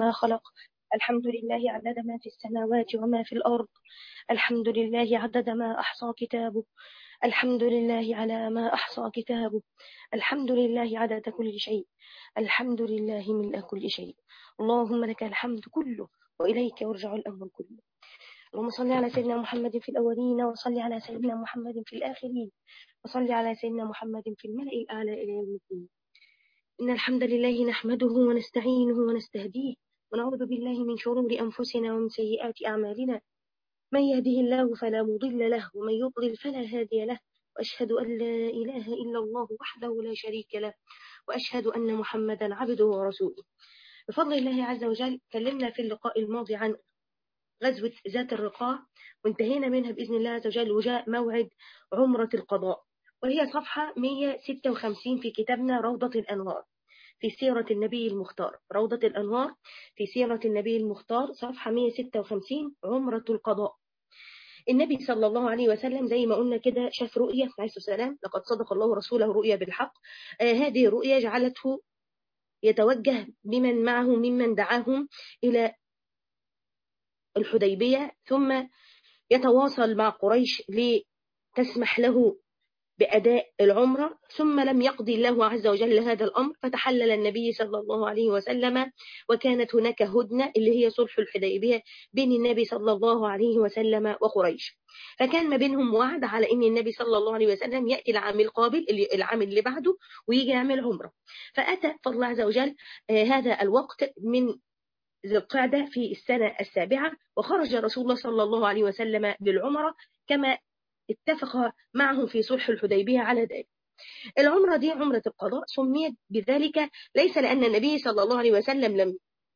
ما خلق الحمد لله عدد ما في السماوات وما في الأرض الحمد لله عدد ما أحصى كتابه الحمد لله على ما أحصى كتابه الحمد لله عدد كل شيء الحمد لله ملء كل شيء اللهم لك الحمد كله وإليك يرجع الأمر كله اللهم صل على سيدنا محمد في الأولين وصل على سيدنا محمد في الآخرين وصل على سيدنا محمد في الملأ الأعلى إلى يوم الدين إن الحمد لله نحمده ونستعينه ونستهديه ونعوذ بالله من شرور أنفسنا ومن سيئات أعمالنا من يهده الله فلا مضل له ومن يضلل فلا هادي له وأشهد أن لا إله إلا الله وحده لا شريك له وأشهد أن محمدا عبده ورسوله بفضل الله عز وجل تكلمنا في اللقاء الماضي عن غزوة ذات الرقاع وانتهينا منها بإذن الله عز وجل وجاء موعد عمرة القضاء وهي صفحة 156 في كتابنا روضة الأنوار في سيرة النبي المختار روضة الأنوار في سيرة النبي المختار صفحة 156 عمرة القضاء النبي صلى الله عليه وسلم زي ما قلنا كده شاف رؤية عليه السلام لقد صدق الله رسوله رؤيا بالحق آه هذه الرؤيا جعلته يتوجه بمن معه ممن دعاهم إلى الحديبية ثم يتواصل مع قريش لتسمح له بأداء العمرة ثم لم يقضي الله عز وجل هذا الأمر فتحلل النبي صلى الله عليه وسلم وكانت هناك هدنة اللي هي صلح الحديبية بين النبي صلى الله عليه وسلم وقريش فكان ما بينهم وعد على ان النبي صلى الله عليه وسلم ياتي العام القابل العام اللي بعده ويجي يعمل عمره فاتى فالله عز وجل هذا الوقت من ذي القعدة في السنة السابعة وخرج رسول الله صلى الله عليه وسلم بالعمرة كما اتفق معهم في صلح الحديبية على ذلك العمرة دي عمرة القضاء سميت بذلك ليس لأن النبي صلى الله عليه وسلم لم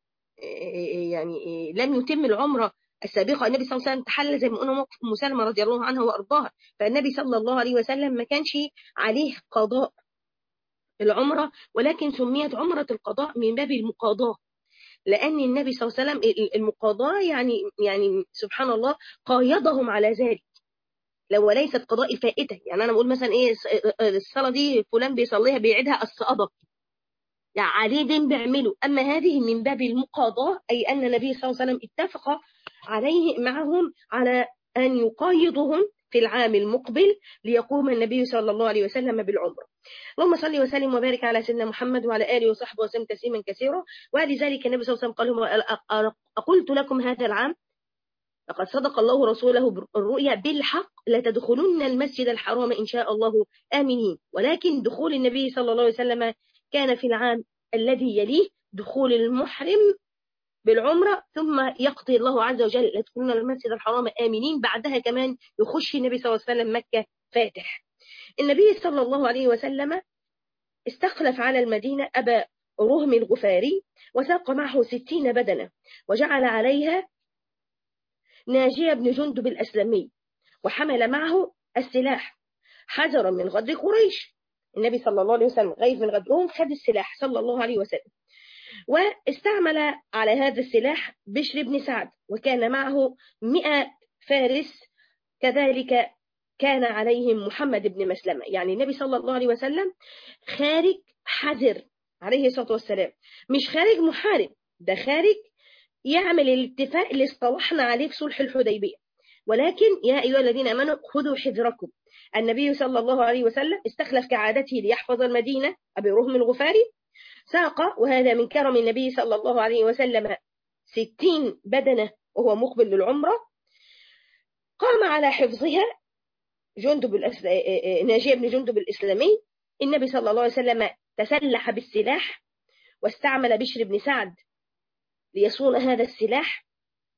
يعني لم يتم العمرة السابقة النبي صلى الله عليه وسلم تحلل زي ما قلنا موقف أم سلمة رضي الله عنها وأرضاها فالنبي صلى الله عليه وسلم ما كانش عليه قضاء العمرة ولكن سميت عمرة القضاء من باب المقاضاة لأن النبي صلى الله عليه وسلم المقاضاة يعني يعني سبحان الله قايضهم على ذلك لو ليست قضاء الفائتة يعني أنا بقول مثلا إيه الصلاة دي فلان بيصليها بيعيدها الصعدة يعني عليه دين بيعمله أما هذه من باب المقاضاة أي أن النبي صلى الله عليه وسلم اتفق عليه معهم على أن يقايضهم في العام المقبل ليقوم النبي صلى الله عليه وسلم بالعمرة اللهم صل وسلم وبارك على سيدنا محمد وعلى آله وصحبه وسلم تسليما كثيرا ولذلك النبي صلى الله عليه وسلم قال لهم أقلت لكم هذا العام لقد صدق الله رسوله الرؤيا بالحق لتدخلن المسجد الحرام إن شاء الله آمنين ولكن دخول النبي صلى الله عليه وسلم كان في العام الذي يليه دخول المحرم بالعمرة ثم يقضي الله عز وجل لتدخلون المسجد الحرام آمنين بعدها كمان يخش النبي صلى الله عليه وسلم مكة فاتح النبي صلى الله عليه وسلم استخلف على المدينة أبا رهم الغفاري وساق معه ستين بدنة وجعل عليها ناجية بن جندب الأسلمي وحمل معه السلاح حذرا من غدر قريش النبي صلى الله عليه وسلم غير من غدرهم خد السلاح صلى الله عليه وسلم واستعمل على هذا السلاح بشر بن سعد وكان معه مئة فارس كذلك كان عليهم محمد بن مسلمة يعني النبي صلى الله عليه وسلم خارج حذر عليه الصلاة والسلام مش خارج محارب ده خارج يعمل الاتفاق اللي اصطلحنا عليه في صلح الحديبية ولكن يا أيها الذين أمنوا خذوا حذركم النبي صلى الله عليه وسلم استخلف كعادته ليحفظ المدينة أبي رهم الغفاري ساق وهذا من كرم النبي صلى الله عليه وسلم ستين بدنة وهو مقبل للعمرة قام على حفظها جندب الأس... ناجية بن جندب الإسلامي النبي صلى الله عليه وسلم تسلح بالسلاح واستعمل بشر بن سعد ليصون هذا السلاح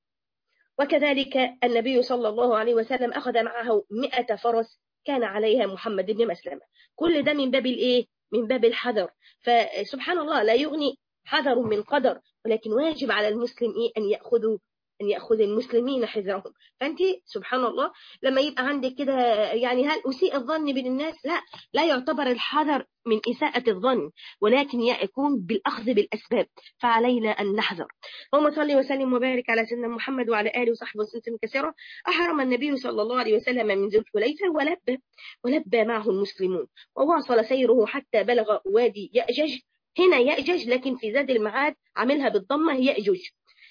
وكذلك النبي صلى الله عليه وسلم أخذ معه مئة فرس كان عليها محمد بن مسلمة كل ده من باب الإيه؟ من باب الحذر فسبحان الله لا يغني حذر من قدر ولكن واجب على المسلم إيه أن يأخذوا أن يأخذ المسلمين حذرهم فأنت سبحان الله لما يبقى عندك كده يعني هل أسيء الظن بين الناس لا لا يعتبر الحذر من إساءة الظن ولكن يكون بالأخذ بالأسباب فعلينا أن نحذر اللهم صل وسلم وبارك على سيدنا محمد وعلى آله وصحبه وسلم كثيرا أحرم النبي صلى الله عليه وسلم من ذو الحليفة ولبى ولبى معه المسلمون وواصل سيره حتى بلغ وادي يأجج هنا يأجج لكن في زاد المعاد عاملها بالضمة يأجج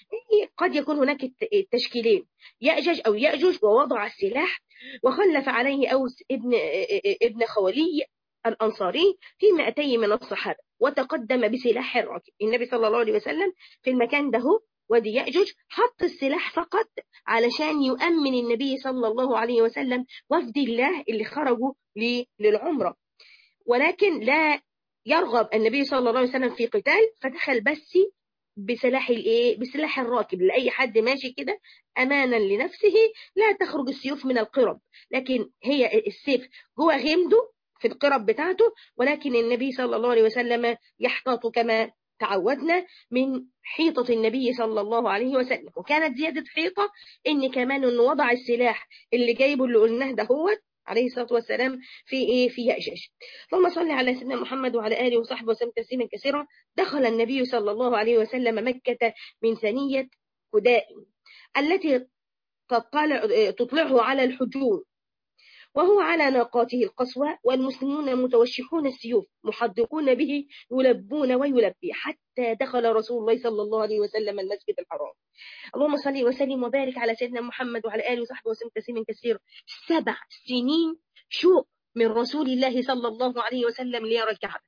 قد يكون هناك التشكيلين يأجج أو يأجج ووضع السلاح وخلف عليه أوس ابن ابن خولي الأنصاري في 200 من الصحابة وتقدم بسلاح الراكب النبي صلى الله عليه وسلم في المكان ده وادي يأجج حط السلاح فقط علشان يؤمن النبي صلى الله عليه وسلم وفد الله اللي خرجوا للعمرة ولكن لا يرغب النبي صلى الله عليه وسلم في قتال فدخل بس بسلاح الايه بسلاح الراكب لاي حد ماشي كده امانا لنفسه لا تخرج السيوف من القرب لكن هي السيف جوه غمده في القرب بتاعته ولكن النبي صلى الله عليه وسلم يحتاط كما تعودنا من حيطة النبي صلى الله عليه وسلم وكانت زيادة حيطة إن كمان إنه وضع السلاح اللي جايبه اللي قلناه ده هو عليه الصلاة والسلام في إيه في يأجج اللهم صل على سيدنا محمد وعلى آله وصحبه وسلم تسليما كثيرا دخل النبي صلى الله عليه وسلم مكة من ثنية هداء التي تطلع تطلعه على الحجون وهو على ناقاته القصوى والمسلمون متوشحون السيوف محدقون به يلبون ويلبي حتى دخل رسول الله صلى الله عليه وسلم المسجد الحرام اللهم صل وسلم وبارك على سيدنا محمد وعلى آله وصحبه وسلم تسليما كثيرا سبع سنين شوق من رسول الله صلى الله عليه وسلم ليرى الكعبة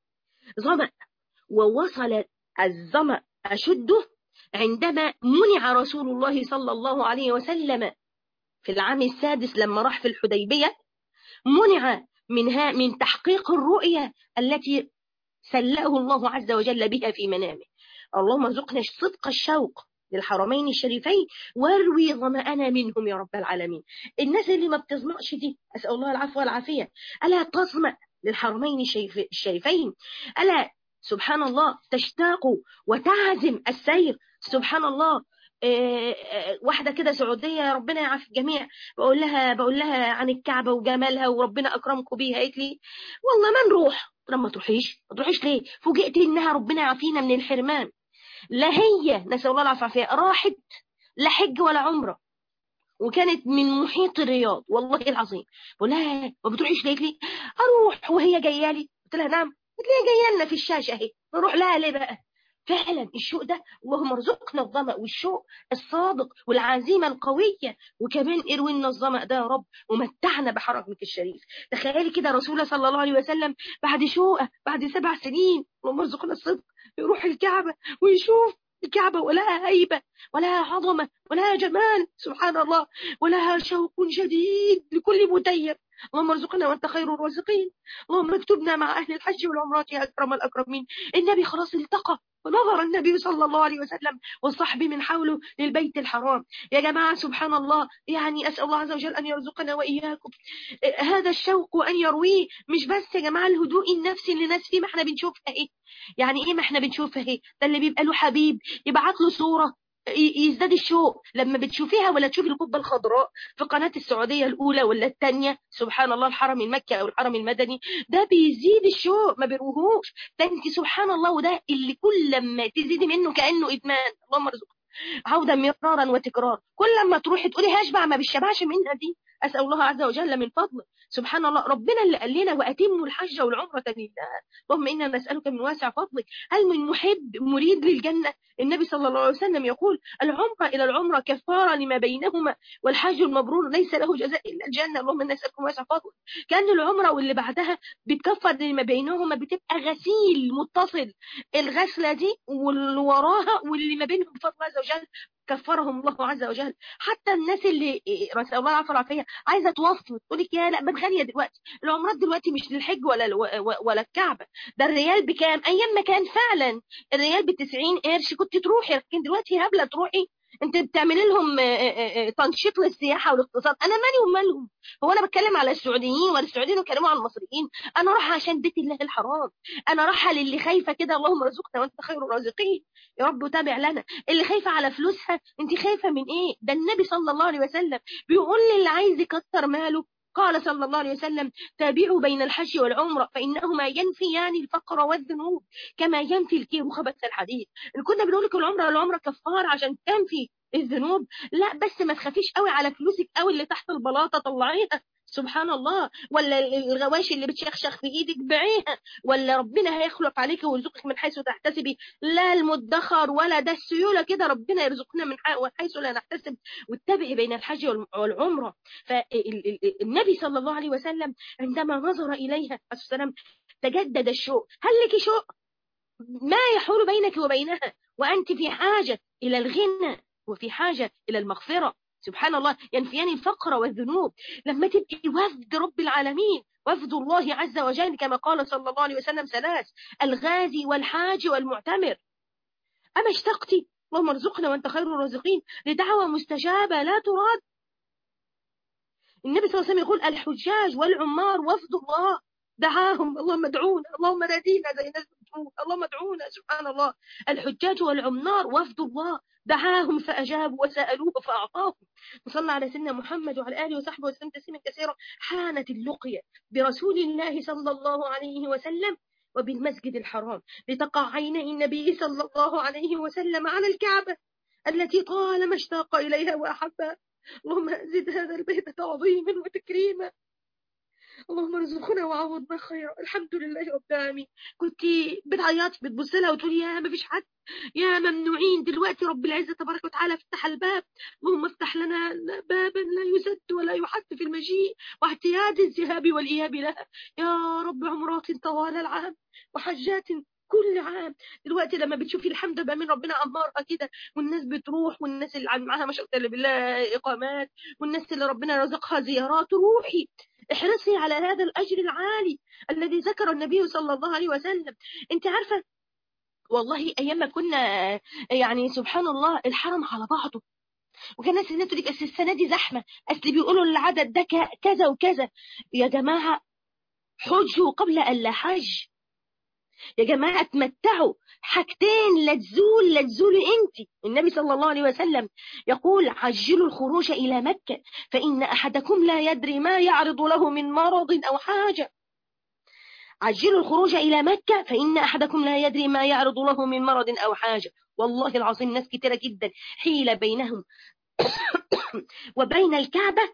ظمأ ووصل الظمأ أشده عندما منع رسول الله صلى الله عليه وسلم في العام السادس لما راح في الحديبية منع منها من تحقيق الرؤية التي سلأه الله عز وجل بها في منامه اللهم ارزقنا صدق الشوق للحرمين الشريفين واروي ظمأنا منهم يا رب العالمين الناس اللي ما بتظمأش دي أسأل الله العفو والعافية ألا تظمأ للحرمين الشريفين ألا سبحان الله تشتاق وتعزم السير سبحان الله واحدة كده سعودية ربنا يعافي الجميع بقول لها بقول لها عن الكعبة وجمالها وربنا أكرمكم بيها قالت لي والله ما نروح لما تروحيش ما تروحيش ليه فوجئت إنها ربنا يعافينا من الحرمان لا هي نسأل الله العافية راحت لا حج ولا عمرة وكانت من محيط الرياض والله العظيم بقول لها ما بتروحيش ليه لي اروح وهي جايه لي قلت لها نعم قلت لها جايه لنا في الشاشه اهي نروح لها ليه بقى فعلا الشوق ده اللهم ارزقنا الظمأ والشوق الصادق والعزيمة القوية وكمان اروي لنا الظمأ ده يا رب ومتعنا بحرمك الشريف تخيلي كده رسول صلى الله عليه وسلم بعد شوقه بعد سبع سنين اللهم ارزقنا الصدق يروح الكعبة ويشوف الكعبة ولها هيبة ولها عظمة ولها جمال سبحان الله ولها شوق شديد لكل متيم اللهم ارزقنا وانت خير الرازقين اللهم اكتبنا مع اهل الحج والعمرات يا اكرم الاكرمين النبي خلاص التقى ونظر النبي صلى الله عليه وسلم والصحب من حوله للبيت الحرام يا جماعة سبحان الله يعني أسأل الله عز وجل أن يرزقنا وإياكم هذا الشوق أن يرويه مش بس يا جماعة الهدوء النفسي اللي ناس فيه ما احنا بنشوفها ايه يعني ايه ما احنا بنشوفها ايه ده اللي بيبقى له حبيب يبعت له صورة يزداد الشوق لما بتشوفيها ولا تشوفي القبة الخضراء في قناة السعودية الأولى ولا الثانية سبحان الله الحرم المكي أو الحرم المدني ده بيزيد الشوق ما بيروهوش ده انت سبحان الله وده اللي كل لما تزيدي منه كأنه إدمان اللهم ارزقنا عودة مرارا وتكرار كل لما تروحي تقولي هشبع ما بيشبعش منها دي أسأل الله عز وجل من فضله سبحان الله ربنا اللي قال لنا وأتموا الحج والعمرة لله اللهم إنا نسألك من واسع فضلك هل من محب مريد للجنة النبي صلى الله عليه وسلم يقول العمرة إلى العمرة كفارة لما بينهما والحج المبرور ليس له جزاء إلا الجنة اللهم إنا نسألك من واسع فضلك كان العمرة واللي بعدها بتكفر لما بينهما بتبقى غسيل متصل الغسلة دي واللي وراها واللي ما بينهم بفضل الله عز وجل كفرهم الله عز وجل حتى الناس اللي نسال الله العافيه والعافيه عايزه توفر تقول لك يا لا ما غاليه دلوقتي العمرات دلوقتي مش للحج ولا ولا الكعبه ده الريال بكام ايام ما كان فعلا الريال ب 90 قرش كنت تروحي لكن دلوقتي هبله تروحي انت بتعملي لهم تنشيط للسياحه والاقتصاد انا مالي ومالهم هو انا بتكلم على السعوديين ولا السعوديين بيتكلموا على المصريين انا رايحه عشان بيت الله الحرام انا رايحه للي خايفه كده اللهم ارزقنا وانت خير الرازقين يا رب وتابع لنا اللي خايفه على فلوسها انت خايفه من ايه ده النبي صلى الله عليه وسلم بيقول للي عايز يكتر ماله قال صلى الله عليه وسلم تابعوا بين الحج والعمرة فإنهما ينفيان الفقر والذنوب كما ينفي الكير خبث الحديد اللي كنا بنقول لك العمرة والعمرة كفار عشان تنفي الذنوب لا بس ما تخافيش قوي على فلوسك قوي اللي تحت البلاطه طلعيها سبحان الله ولا الغواشي اللي بتشخشخ في ايدك بيعيها ولا ربنا هيخلف عليك ويرزقك من حيث تحتسبي لا المدخر ولا ده السيوله كده ربنا يرزقنا من حيث لا نحتسب واتبعي بين الحج والعمره فالنبي صلى الله عليه وسلم عندما نظر اليها السلام تجدد الشوق هل لك شوق ما يحول بينك وبينها وانت في حاجه الى الغنى وفي حاجه الى المغفره سبحان الله ينفيان الفقر والذنوب لما تبقي وفد رب العالمين وفد الله عز وجل كما قال صلى الله عليه وسلم ثلاث الغازي والحاج والمعتمر أما اشتقتي اللهم ارزقنا وانت خير الرازقين لدعوة مستجابة لا تراد النبي صلى الله عليه وسلم يقول الحجاج والعمار وفد الله دعاهم اللهم ادعونا اللهم نادينا زي الناس بتقول اللهم ادعونا سبحان الله الحجاج والعمار وفد الله دعاهم فأجابوا وسألوه فأعطاهم وصلى على سيدنا محمد وعلى آله وصحبه وسلم تسليما كثيرا حانت اللقية برسول الله صلى الله عليه وسلم وبالمسجد الحرام لتقع عيني النبي صلى الله عليه وسلم على الكعبة التي طالما اشتاق إليها وأحبها اللهم زد هذا البيت تعظيما وتكريما اللهم ارزقنا وعوضنا خيرا الحمد لله رب العالمين كنت بتعيطي بتبص لها وتقولي يا ما فيش حد يا ممنوعين دلوقتي رب العزه تبارك وتعالى افتح الباب اللهم افتح لنا بابا لا يسد ولا يحد في المجيء واعتياد الذهاب والاياب لها يا رب عمرات طوال العام وحجات كل عام دلوقتي لما بتشوفي الحمد بقى من ربنا امارها كده والناس بتروح والناس اللي معاها ما شاء الله بالله اقامات والناس اللي ربنا رزقها زيارات روحي احرصي على هذا الاجر العالي الذي ذكر النبي صلى الله عليه وسلم انت عارفه والله ايام ما كنا يعني سبحان الله الحرم على بعضه وكان الناس اللي تقول لك اصل السنه دي زحمه اصل بيقولوا العدد ده كذا وكذا يا جماعه حجوا قبل ان لا حج يا جماعة تمتعوا حاجتين لا تزول لا تزولي انت النبي صلى الله عليه وسلم يقول عجلوا الخروج إلى مكة فإن أحدكم لا يدري ما يعرض له من مرض أو حاجة عجلوا الخروج إلى مكة فإن أحدكم لا يدري ما يعرض له من مرض أو حاجة والله العظيم ناس كتيرة جدا حيلة بينهم وبين الكعبة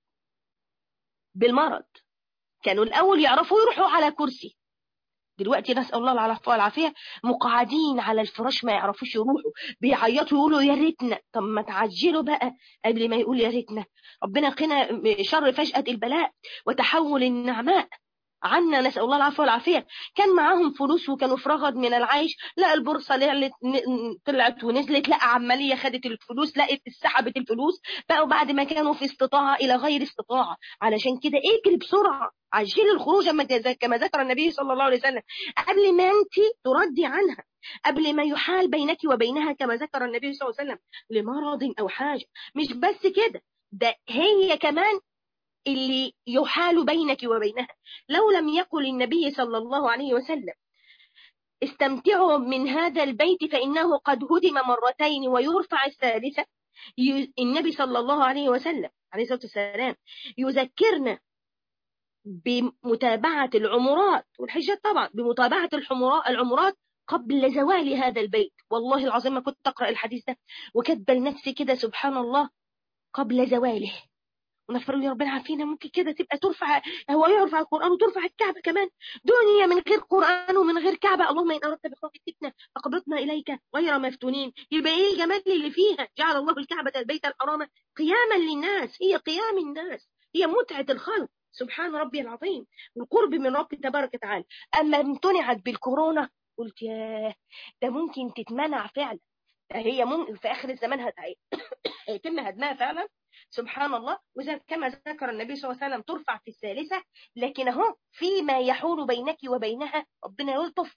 بالمرض كانوا الأول يعرفوا يروحوا على كرسي دلوقتي نسأل الله العفو والعافية مقعدين على الفراش ما يعرفوش يروحوا بيعيطوا يقولوا يا ريتنا طب ما تعجلوا بقى قبل ما يقول يا ريتنا ربنا قنا شر فجأة البلاء وتحول النعماء عنا نسأل الله العفو والعافية كان معاهم فلوس وكانوا في رغد من العيش لا البورصة طلعت ونزلت لا عمالية خدت الفلوس لقت سحبت الفلوس بقوا بعد ما كانوا في استطاعة إلى غير استطاعة علشان كده اجري بسرعة عجلي الخروج كما ذكر النبي صلى الله عليه وسلم قبل ما أنت تردي عنها قبل ما يحال بينك وبينها كما ذكر النبي صلى الله عليه وسلم لمرض أو حاجة مش بس كده ده هي كمان اللي يحال بينك وبينها لو لم يقل النبي صلى الله عليه وسلم استمتعوا من هذا البيت فإنه قد هدم مرتين ويرفع الثالثة النبي صلى الله عليه وسلم عليه الصلاة والسلام يذكرنا بمتابعة العمرات والحجات طبعا بمتابعة العمرات قبل زوال هذا البيت والله العظيم ما كنت أقرأ الحديث ده وكاتبه لنفسي كده سبحان الله قبل زواله ونفروا يا ربنا عارفين ممكن كده تبقى ترفع هو يرفع القرآن وترفع الكعبة كمان دنيا من غير قرآن ومن غير كعبة اللهم إن أردت بخوف الفتنة فقبضنا إليك غير مفتونين يبقى إيه الجمال اللي فيها جعل الله الكعبة البيت الحرام قياما للناس هي قيام الناس هي متعة الخلق سبحان ربي العظيم والقرب من رب تبارك وتعالى أما امتنعت بالكورونا قلت ياه ده ممكن تتمنع فعلا هي ممكن في آخر الزمان هيتم هدمها فعلا سبحان الله وإذا كما ذكر النبي صلى الله عليه وسلم ترفع في الثالثة لكن اهو فيما يحول بينك وبينها ربنا يلطف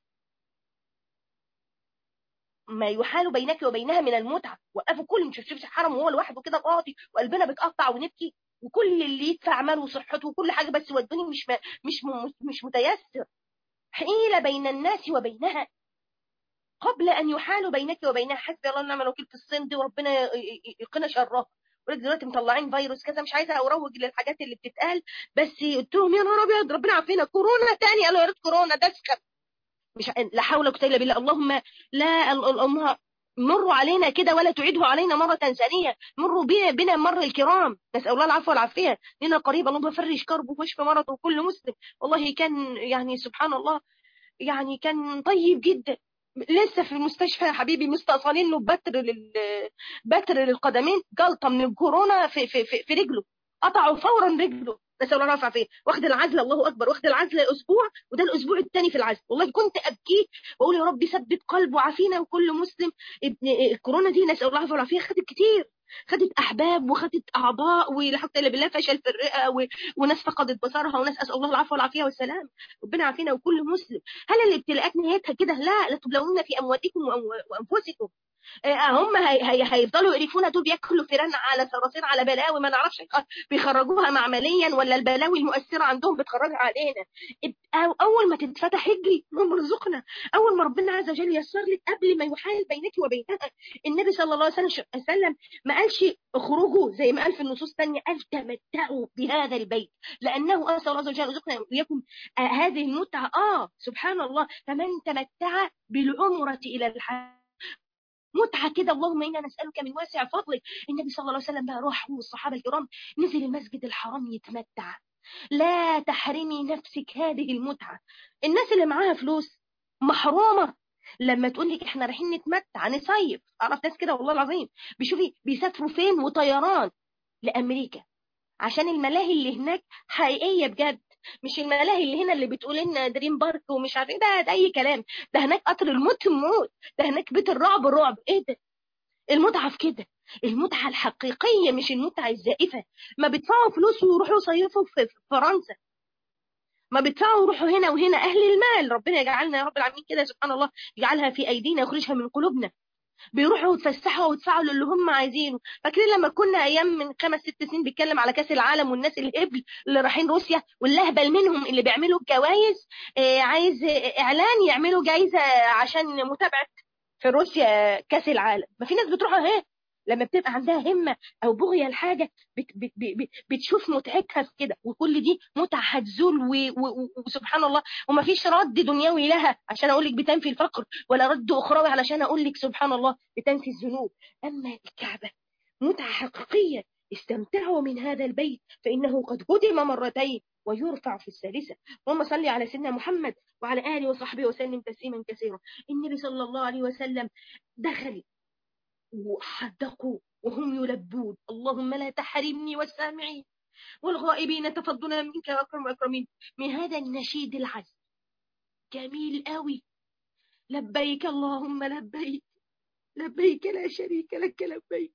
ما يحال بينك وبينها من المتعة وقفوا كل مش شفتش حرم وهو لوحده كده فاضي وقلبنا بتقطع ونبكي وكل اللي يدفع ماله وصحته وكل حاجة بس ودوني مش ما مش مش متيسر حيلة بين الناس وبينها قبل أن يحال بينك وبينها حسبي الله ونعم الوكيل في الصين دي وربنا يقنا شرها ولاد دلوقتي مطلعين فيروس كذا مش عايزه اروج للحاجات اللي بتتقال بس قلت لهم يا نهار ابيض ربنا عافينا كورونا تاني قالوا يا ريت كورونا ده سكب مش لا حول ولا قوه الا بالله اللهم لا اللهم مروا علينا كده ولا تعيده علينا مرة ثانية مروا بنا بنا مر الكرام نسأل الله العفو والعافية لنا قريب اللهم فرج كربه واشف مرضه وكل مسلم والله كان يعني سبحان الله يعني كان طيب جدا لسه في المستشفى يا حبيبي مستأصلين له بتر لل بتر للقدمين جلطه من الكورونا في في في, في رجله قطعوا فورا رجله نسال الله العافيه فيه واخد العزله الله اكبر واخد العزله اسبوع وده الاسبوع الثاني في العزله والله كنت ابكي واقول يا رب ثبت قلبه وعافينا وكل مسلم الكورونا دي نسال الله العافيه والعافيه خدت كتير خدت احباب وخدت اعضاء ولا حتى الا بالله فشل في الرئه و... وناس فقدت بصرها وناس اسال الله العفو والعافيه والسلام ربنا يعافينا وكل مسلم هل الابتلاءات نهايتها كده لا لا تبلغون في امواتكم وانفسكم هم هي هي هيفضلوا يقرفونا دول بياكلوا فيران على صراصير على بلاوي ما نعرفش بيخرجوها معمليا ولا البلاوي المؤثره عندهم بتخرجها علينا اول ما تتفتح اجري اللهم ارزقنا اول ما ربنا عز وجل يسر لك قبل ما يحال بينك وبينها النبي صلى الله عليه وسلم ما قالش اخرجوا زي ما قال في النصوص الثانيه قال تمتعوا بهذا البيت لانه اسال الله عز وجل يرزقنا واياكم هذه المتعه اه سبحان الله فمن تمتع بالعمره الى الحج متعة كده اللهم إنا نسألك من واسع فضلك النبي صلى الله عليه وسلم بقى راح والصحابة الكرام نزل المسجد الحرام يتمتع لا تحرمي نفسك هذه المتعة الناس اللي معاها فلوس محرومة لما تقول لك احنا رايحين نتمتع نصيف اعرف ناس كده والله العظيم بيشوفي بيسافروا فين وطيران لامريكا عشان الملاهي اللي هناك حقيقيه بجد مش الملاهي اللي هنا اللي بتقول لنا دريم بارك ومش عارف ايه ده, ده اي كلام ده هناك قطر الموت موت ده هناك بيت الرعب الرعب ايه ده المتعه في كده المتعه الحقيقيه مش المتعه الزائفه ما بيدفعوا فلوس ويروحوا يصيفوا في فرنسا ما بيدفعوا يروحوا هنا وهنا اهل المال ربنا يجعلنا يا رب العالمين كده سبحان الله يجعلها في ايدينا يخرجها من قلوبنا بيروحوا يتفسحوا ويدفعوا للي هم عايزينه فاكرين لما كنا ايام من خمس ست سنين بيتكلم على كاس العالم والناس الهبل اللي رايحين روسيا واللهبل منهم اللي بيعملوا جوائز آه عايز اعلان يعملوا جايزه عشان متابعه في روسيا كاس العالم ما في ناس بتروح اهي لما بتبقى عندها همه او بغيه لحاجه بت بت بت بتشوف متعتها في كده وكل دي متعه هتزول وسبحان الله وما فيش رد دنيوي لها عشان اقول لك بتنفي الفقر ولا رد اخروي علشان اقول لك سبحان الله بتنفي الذنوب اما الكعبه متعه حقيقيه استمتعوا من هذا البيت فانه قد هدم مرتين ويرفع في الثالثه اللهم صل على سيدنا محمد وعلى اله وصحبه وسلم تسليما كثيرا النبي صلى الله عليه وسلم دخل وحدقوا وهم يلبون اللهم لا تحرمني والسامعين والغائبين تفضلا منك يا اكرم الاكرمين من هذا النشيد العذب جميل قوي لبيك اللهم لبيك لبيك لا شريك لك لبيك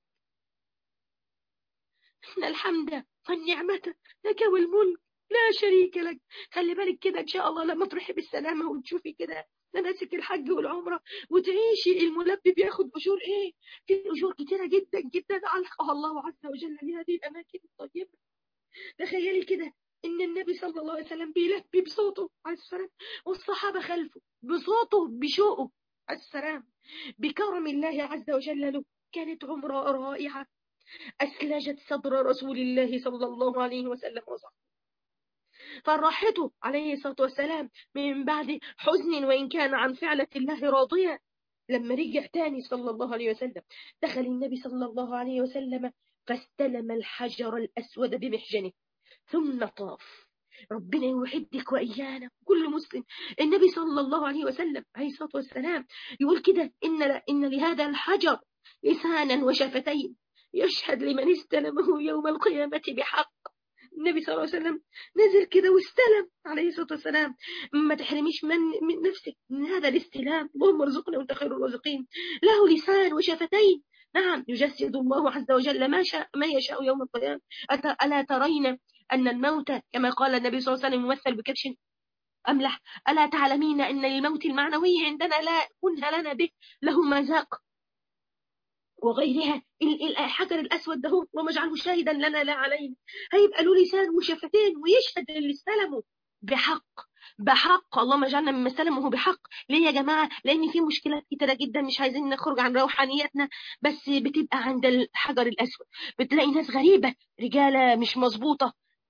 ان الحمد والنعمة لك والملك لا شريك لك خلي بالك كده ان شاء الله لما تروحي بالسلامة وتشوفي كده مناسك الحج والعمرة وتعيشي الملبي بياخد أجور إيه؟ في أجور كتيرة جدا جدا علقها الله عز وجل لهذه الأماكن الطيبة تخيلي كده إن النبي صلى الله عليه وسلم بيلبي بصوته عليه السلام والصحابة خلفه بصوته بشوقه عليه السلام بكرم الله عز وجل له كانت عمرة رائعة أسلجت صدر رسول الله صلى الله عليه وسلم وصحبه فرحته عليه الصلاة والسلام من بعد حزن وإن كان عن فعلة الله راضيا لما رجع تاني صلى الله عليه وسلم دخل النبي صلى الله عليه وسلم فاستلم الحجر الأسود بمحجنه ثم طاف ربنا يوحدك وإيانا كل مسلم النبي صلى الله عليه وسلم عليه الصلاة والسلام يقول كده إن, إن لهذا الحجر لسانا وشفتين يشهد لمن استلمه يوم القيامة بحق النبي صلى الله عليه وسلم نزل كده واستلم عليه الصلاة والسلام ما تحرميش من, من نفسك من هذا الاستلام اللهم ارزقنا وانت خير الرازقين له لسان وشفتين نعم يجسد الله عز وجل ما شاء ما يشاء يوم القيامة ألا ترين أن الموت كما قال النبي صلى الله عليه وسلم يمثل بكبش أملح ألا تعلمين أن الموت المعنوي عندنا لا كنها لنا به له مذاق وغيرها الحجر الأسود ده اللهم اجعله شاهدا لنا لا علينا هيبقى له لسان وشفتين ويشهد اللي استلموا بحق بحق اللهم اجعلنا مما استلمه بحق ليه يا جماعة لأن في مشكلات كتيرة جدا مش عايزين نخرج عن روحانيتنا بس بتبقى عند الحجر الأسود بتلاقي ناس غريبة رجالة مش مظبوطة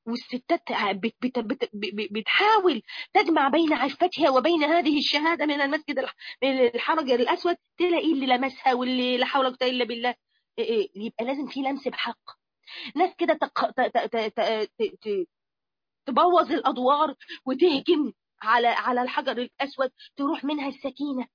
والستات بت بت بت بتحاول تجمع بين عفتها وبين هذه الشهادة من المسجد من الحرج الأسود تلاقي اللي لمسها واللي لا حول ولا قوة إلا بالله يبقى لازم في لمس بحق ناس كده تق... ت... ت... ت... ت... تبوظ الأدوار وتهجم على على الحجر الأسود تروح منها السكينة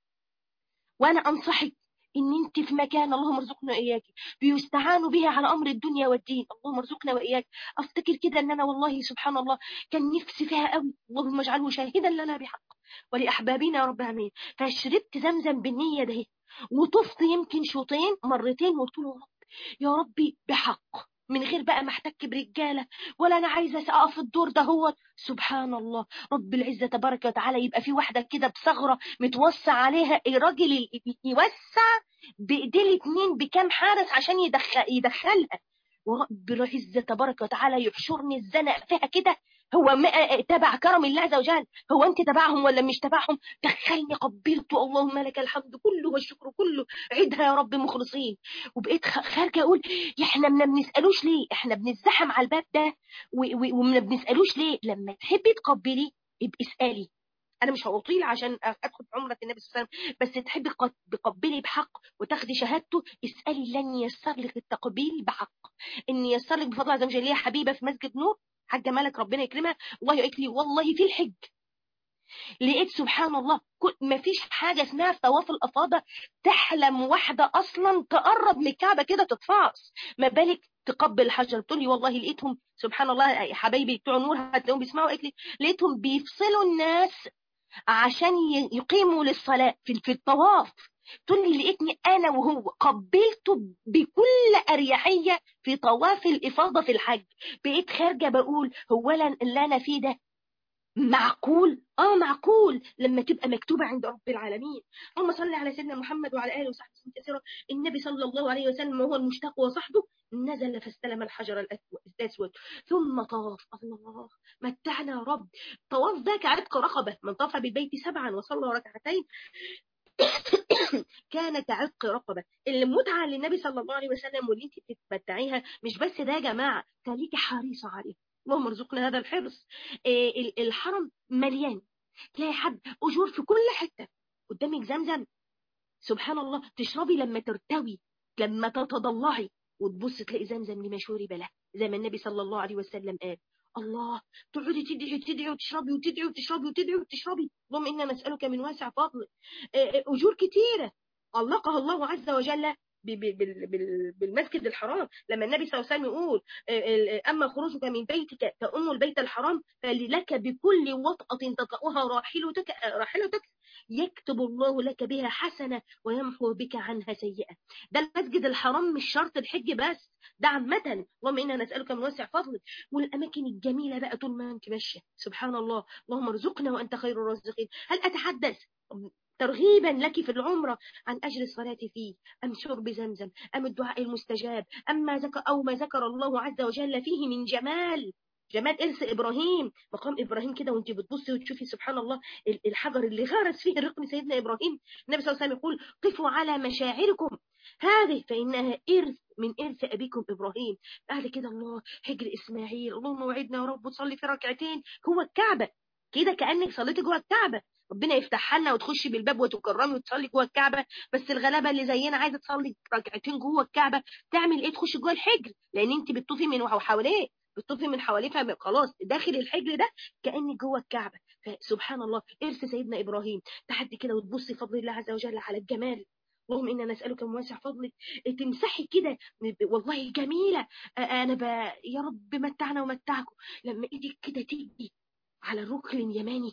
وأنا أنصحك ان انت في مكان اللهم ارزقنا واياك بيستعانوا بها على امر الدنيا والدين اللهم ارزقنا واياك افتكر كده ان انا والله سبحان الله كان نفسي فيها قوي اللهم اجعله شاهدا لنا بحق ولاحبابنا يا رب امين فشربت زمزم بالنيه ده وطفت يمكن شوطين مرتين وقلت له يا ربي بحق من غير بقى ما احتك برجاله ولا انا عايزه اقف الدور ده هو سبحان الله رب العزه تبارك وتعالى يبقى في واحده كده بثغره متوسع عليها الراجل يوسع بايديه الاثنين بكام حارس عشان يدخل يدخلها ورب العزه تبارك وتعالى يحشرني الزنق فيها كده هو تبع كرم الله عز وجل هو انت تبعهم ولا مش تبعهم دخلني قبلته اللهم لك الحمد كله والشكر كله عيدها يا رب مخلصين وبقيت خارجه اقول احنا ما بنسالوش ليه احنا بنزحم على الباب ده وما بنسالوش ليه لما تحبي تقبلي ابقي اسالي انا مش هطيل عشان ادخل في عمره النبي صلى الله عليه وسلم بس تحبي تقبلي بحق وتاخدي شهادته اسالي لن ييسر لك التقبيل بحق ان ييسر لك بفضل عز وجل يا حبيبه في مسجد نور حاجه مالك ربنا يكرمها والله قالت لي والله في الحج لقيت سبحان الله ما فيش حاجه اسمها في طواف الافاضه تحلم واحده اصلا تقرب من الكعبه كده تتفعص ما بالك تقبل الحجر تقول لي والله لقيتهم سبحان الله يا حبايبي بتوع نور هتلاقيهم بيسمعوا قالت لي لقيتهم بيفصلوا الناس عشان يقيموا للصلاه في الطواف تقول لي لقيتني انا وهو قبلته بكل اريحيه في طواف الافاضه في الحج بقيت خارجه بقول هو اللي انا فيه ده معقول اه معقول لما تبقى مكتوبه عند رب العالمين اللهم صل على سيدنا محمد وعلى اله وصحبه وسلم كثيرا النبي صلى الله عليه وسلم وهو المشتاق وصحبه نزل فاستلم الحجر الاسود ثم طاف الله متعنا يا رب طواف ده كعتق رقبه من طاف بالبيت سبعا وصلى ركعتين كان كعتق رقبه المتعه للنبي صلى الله عليه وسلم واللي انت بتتمتعيها مش بس ده يا جماعه خليكي حريصه عليه اللهم ارزقنا هذا الحرص إيه الحرم مليان تلاقي حد اجور في كل حته قدامك زمزم سبحان الله تشربي لما ترتوي لما تتضلعي وتبص تلاقي زمزم لما شرب له زي ما النبي صلى الله عليه وسلم قال الله تقعدي تدعي وتدعي وتشربي وتدعي وتشربي وتدعي وتشربي اللهم انا نسالك من واسع فضلك اجور كثيره علقها الله عز وجل بالمسجد الحرام لما النبي صلى الله عليه وسلم يقول اما خروجك من بيتك تأم البيت الحرام فلك بكل وطأة تطأها راحلتك راحلتك يكتب الله لك بها حسنة ويمحو بك عنها سيئة ده المسجد الحرام مش شرط الحج بس ده عامة اللهم إنا نسألك من واسع فضلك والأماكن الجميلة بقى طول ما أنت ماشية سبحان الله اللهم ارزقنا وأنت خير الرازقين هل أتحدث ترغيبا لك في العمرة عن أجر الصلاة فيه أم شرب زمزم أم الدعاء المستجاب أم ما ذكر أو ما ذكر الله عز وجل فيه من جمال جمال إرث إبراهيم مقام إبراهيم كده وانت بتبصي وتشوفي سبحان الله الحجر اللي غرس فيه رقم سيدنا إبراهيم النبي صلى الله عليه وسلم يقول قفوا على مشاعركم هذه فإنها إرث من إرث أبيكم إبراهيم بعد كده الله حجر إسماعيل اللهم وعدنا يا رب وتصلي في ركعتين هو الكعبة كده كأنك صليتي جوه الكعبة ربنا يفتحها لنا وتخشي بالباب وتكرمي وتصلي جوه الكعبه بس الغلابه اللي زينا عايزه تصلي ركعتين جوه الكعبه تعمل ايه تخش جوه الحجر لان انت بتطوفي من حواليه بتطوفي من حواليه فخلاص داخل الحجر ده كانك جوه الكعبه فسبحان الله ارث سيدنا ابراهيم تحدي كده وتبصي فضل الله عز وجل على الجمال اللهم انا نسالك من واسع فضلك تمسحي كده والله جميله انا ب... يا رب متعنا ومتعكم لما ايدك كده تيجي على الركن اليماني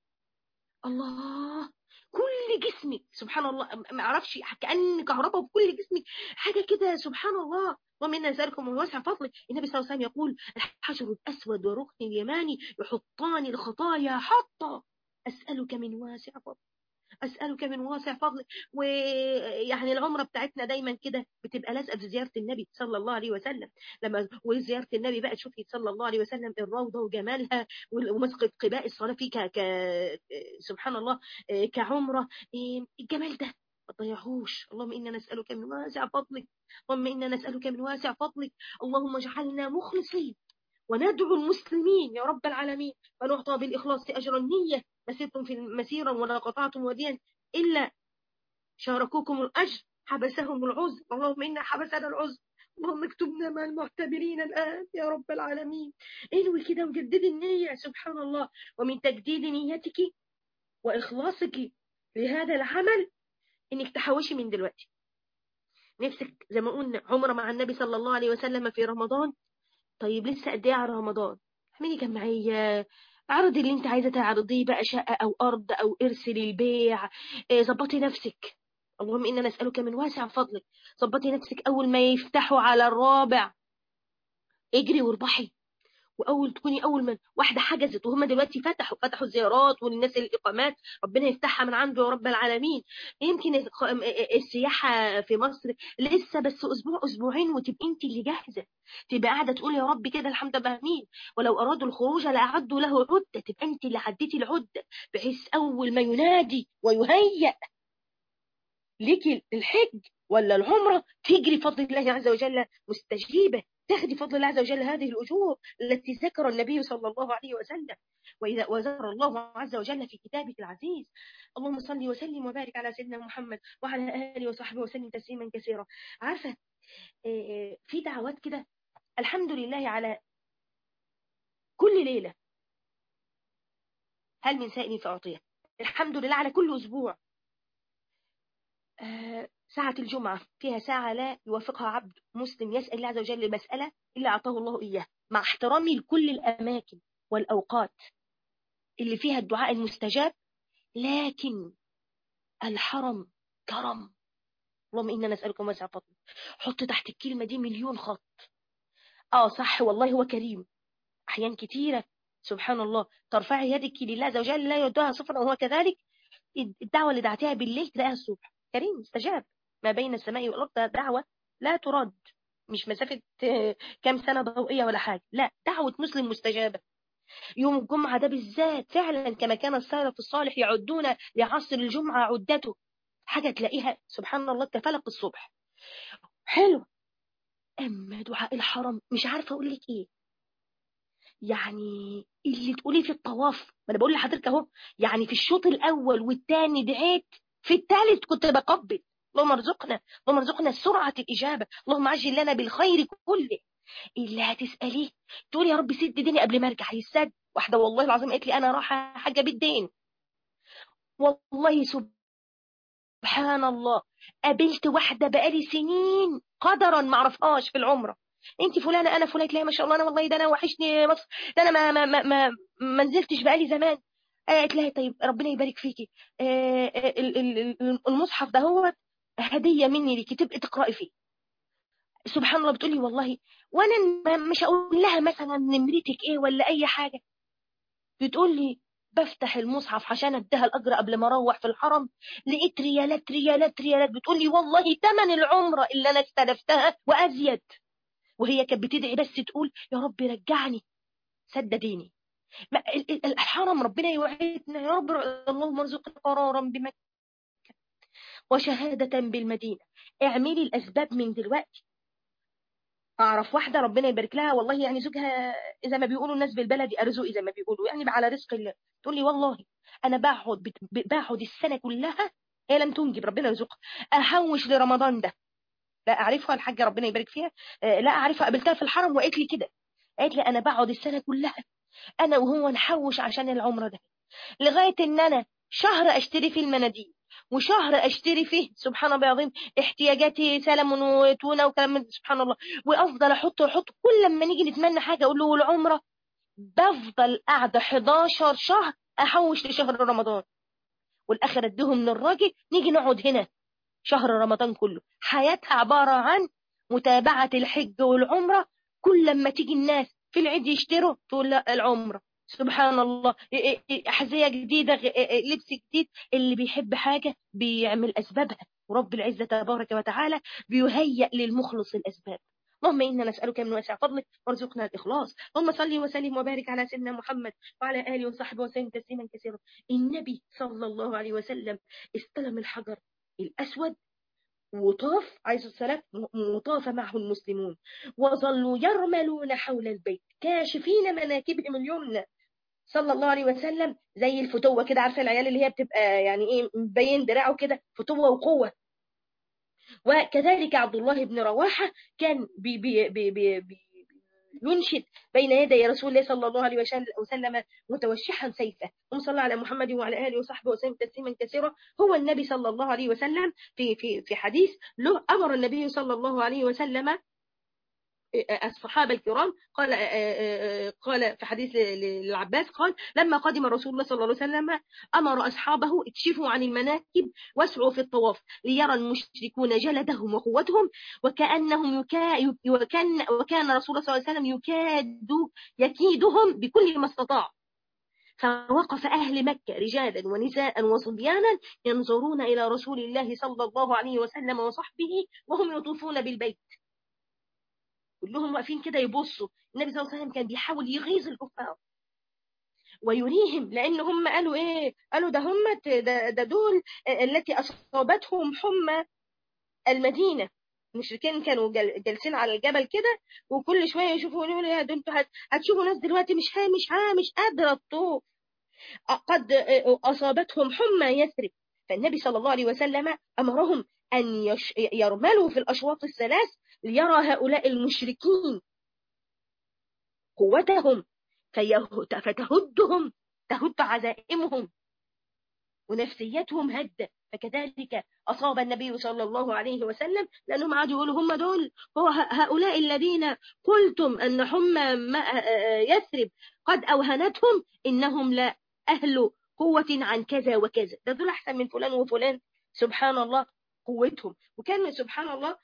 الله كل جسمك سبحان الله ما اعرفش كان كهرباء في كل جسمك حاجه كده سبحان الله اللهم انا نسالكم من واسع فضلك النبي صلى الله عليه وسلم يقول الحجر الاسود وركن اليماني يحطان الخطايا حطا اسالك من واسع فضلك اسالك من واسع فضلك ويعني العمره بتاعتنا دايما كده بتبقى لازقه في زياره النبي صلى الله عليه وسلم لما وزياره النبي بقى تشوفي صلى الله عليه وسلم الروضه وجمالها ومسقط قباء الصلاه فيه ك... ك... سبحان الله كعمره الجمال ده ما تضيعهوش اللهم انا نسالك من واسع فضلك اللهم انا نسالك من واسع فضلك اللهم اجعلنا مخلصين وندعو المسلمين يا رب العالمين فنعطى بالإخلاص أجر النية مسيرتم في مسيرا ولا قطعتم وديا إلا شاركوكم الأجر حبسهم العذر اللهم إنا حبسنا العذر اللهم اكتبنا مع المعتبرين الآن يا رب العالمين انوي كده وجددي النية سبحان الله ومن تجديد نيتك وإخلاصك لهذا العمل إنك تحوشي من دلوقتي نفسك زي ما قلنا عمرة مع النبي صلى الله عليه وسلم في رمضان طيب لسه قد ايه على رمضان اعملي جمعية اعرضي اللي انت عايزة تعرضيه بقى شقة او ارض او ارث للبيع ظبطي نفسك اللهم إنا نسألك من واسع فضلك ظبطي نفسك أول ما يفتحوا على الرابع اجري واربحي واول تكوني اول من واحده حجزت وهم دلوقتي فتحوا فتحوا الزيارات والناس الاقامات ربنا يفتحها من عنده يا رب العالمين يمكن السياحه في مصر لسه بس اسبوع اسبوعين وتبقي انت اللي جاهزه تبقى قاعده تقولي يا رب كده الحمد لله مين ولو ارادوا الخروج لاعدوا له عده تبقى انت اللي عديتي العده بحيث اول ما ينادي ويهيأ ليكي الحج ولا العمره تجري فضل الله عز وجل مستجيبه تاخدي فضل الله عز وجل هذه الأجور التي ذكر النبي صلى الله عليه وسلم وإذا وذكر الله عز وجل في كتابه العزيز اللهم صل وسلم وبارك على سيدنا محمد وعلى آله وصحبه وسلم تسليما كثيرا عارفة في دعوات كده الحمد لله على كل ليلة هل من سائل فأعطيه الحمد لله على كل أسبوع ساعة الجمعة فيها ساعة لا يوافقها عبد مسلم يسأل الله عز وجل مسألة إلا أعطاه الله إياه مع احترامي لكل الأماكن والأوقات اللي فيها الدعاء المستجاب لكن الحرم كرم اللهم إنا نسألكم واسع فضل حط تحت الكلمة دي مليون خط آه صح والله هو كريم أحيان كتيرة سبحان الله ترفعي يدك لله عز وجل لا يدعها صفرا وهو كذلك الدعوة اللي دعتها بالليل تلاقيها الصبح كريم استجاب ما بين السماء والأرض دعوة لا ترد مش مسافة كام سنة ضوئية ولا حاجة لا دعوة مسلم مستجابة يوم الجمعة ده بالذات فعلا كما كان السلف الصالح يعدون لعصر الجمعة عدته حاجة تلاقيها سبحان الله كفلق الصبح حلو أما دعاء الحرم مش عارفة أقول لك إيه يعني اللي تقولي في الطواف ما أنا بقول لحضرتك أهو يعني في الشوط الأول والثاني دعيت في الثالث كنت بقبل اللهم ارزقنا اللهم ارزقنا سرعة الإجابة اللهم عجل لنا بالخير كله اللي هتسأليه تقول يا رب سد ديني قبل ما ارجع يسد واحدة والله العظيم قالت لي أنا رايحة حاجة بالدين والله سبحان الله قابلت واحدة بقالي سنين قدرا ما اعرفهاش في العمرة انت فلانة انا فلانة لا ما شاء الله انا والله ده انا وحشني مصر ده انا ما ما ما ما, ما نزلتش بقالي زمان قالت لها طيب ربنا يبارك فيكي المصحف ده هو هدية مني ليكي تبقي تقرأي فيه سبحان الله بتقولي والله وانا مش اقول لها مثلا نمرتك ايه ولا اي حاجة بتقول لي بفتح المصحف عشان اديها الاجر قبل ما اروح في الحرم لقيت ريالات ريالات ريالات بتقول لي والله ثمن العمرة اللي انا استلفتها وازيد وهي كانت بتدعي بس تقول يا رب رجعني سدديني الحرم ربنا يوعدنا يا رب اللهم ارزقنا قرارا بمكة وشهادة بالمدينة اعملي الأسباب من دلوقتي أعرف واحدة ربنا يبارك لها والله يعني زوجها إذا ما بيقولوا الناس بالبلد أرزق إذا ما بيقولوا يعني على رزق الله تقول لي والله أنا بقعد بقعد السنة كلها هي لم تنجب ربنا يرزقها أحوش لرمضان ده لا أعرفها الحاجة ربنا يبارك فيها لا أعرفها قابلتها في الحرم وقالت لي كده قالت لي أنا بقعد السنة كلها أنا وهو نحوش عشان العمرة ده لغاية إن أنا شهر أشتري فيه المناديل وشهر اشتري فيه سبحان الله العظيم احتياجاتي سلمون وتونه وكلام من سبحان الله وافضل احط واحط كل لما نيجي نتمنى حاجه اقول له العمره بفضل قاعده 11 شهر احوش لشهر رمضان والاخر اديهم من الراجل نيجي نقعد هنا شهر رمضان كله حياتها عباره عن متابعه الحج والعمره كل لما تيجي الناس في العيد يشتروا تقول لا العمره سبحان الله أحذية جديدة لبس جديد اللي بيحب حاجة بيعمل أسبابها ورب العزة تبارك وتعالى بيهيئ للمخلص الأسباب اللهم إنا نسألك من واسع فضلك وارزقنا الإخلاص اللهم صل وسلم وبارك على سيدنا محمد وعلى آله وصحبه وسلم تسليما كثيرا النبي صلى الله عليه وسلم استلم الحجر الأسود وطاف عليه السلام وطاف معه المسلمون وظلوا يرملون حول البيت كاشفين مناكبهم اليمنى صلى الله عليه وسلم زي الفتوة كده عارفة العيال اللي هي بتبقى يعني ايه مبين دراعه كده فتوة وقوة وكذلك عبد الله بن رواحة كان بي بي بي بي بي ينشد بين يدي رسول الله صلى الله عليه وسلم متوشحا سيفه ثم صلى على محمد وعلى اله وصحبه وسلم تسليما كثيرا هو النبي صلى الله عليه وسلم في في في حديث له امر النبي صلى الله عليه وسلم الصحابة الكرام قال قال في حديث للعباس قال لما قدم رسول الله صلى الله عليه وسلم أمر أصحابه اكشفوا عن المناكب واسعوا في الطواف ليرى المشركون جلدهم وقوتهم وكأنهم يكا وكان وكان رسول الله صلى الله عليه وسلم يكاد يكيدهم بكل ما استطاع فوقف أهل مكة رجالا ونساء وصبيانا ينظرون إلى رسول الله صلى الله عليه وسلم وصحبه وهم يطوفون بالبيت كلهم واقفين كده يبصوا النبي صلى الله عليه وسلم كان بيحاول يغيظ الكفار ويريهم لان هم قالوا ايه قالوا ده هم ده, ده دول التي اصابتهم حمى المدينه المشركين كانوا جالسين على الجبل كده وكل شويه يشوفوا يقولوا يا ده انتوا هتشوفوا ناس دلوقتي مش ها مش ها مش قادره تطوف قد اصابتهم حمى يثرب فالنبي صلى الله عليه وسلم امرهم ان يش... يرملوا في الاشواط الثلاث ليرى هؤلاء المشركين قوتهم فتهدهم تهد عزائمهم ونفسيتهم هدة فكذلك أصاب النبي صلى الله عليه وسلم لأنهم عادوا يقولوا هم دول هو هؤلاء الذين قلتم أن حمى يثرب قد أوهنتهم إنهم لا أهل قوة عن كذا وكذا ده دول أحسن من فلان وفلان سبحان الله قوتهم وكان سبحان الله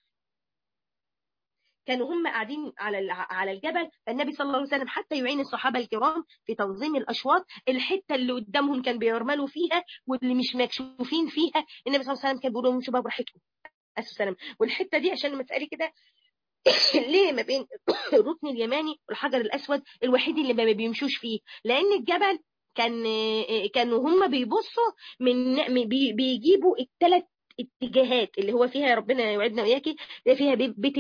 كانوا هم قاعدين على على الجبل فالنبي صلى الله عليه وسلم حتى يعين الصحابه الكرام في تنظيم الاشواط الحته اللي قدامهم كان بيرملوا فيها واللي مش مكشوفين فيها النبي صلى الله عليه وسلم كان بيقول لهم شباب براحتكم السلام والحته دي عشان المساله كده ليه ما بين الركن اليماني والحجر الاسود الوحيد اللي ما بيمشوش فيه لان الجبل كان كانوا هم بيبصوا من بيجيبوا الثلاث اتجاهات اللي هو فيها ربنا يوعدنا وياكي اللي فيها بيت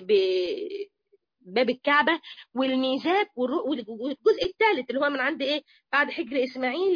باب الكعبة والميزاب والجزء الثالث اللي هو من عند ايه بعد حجر اسماعيل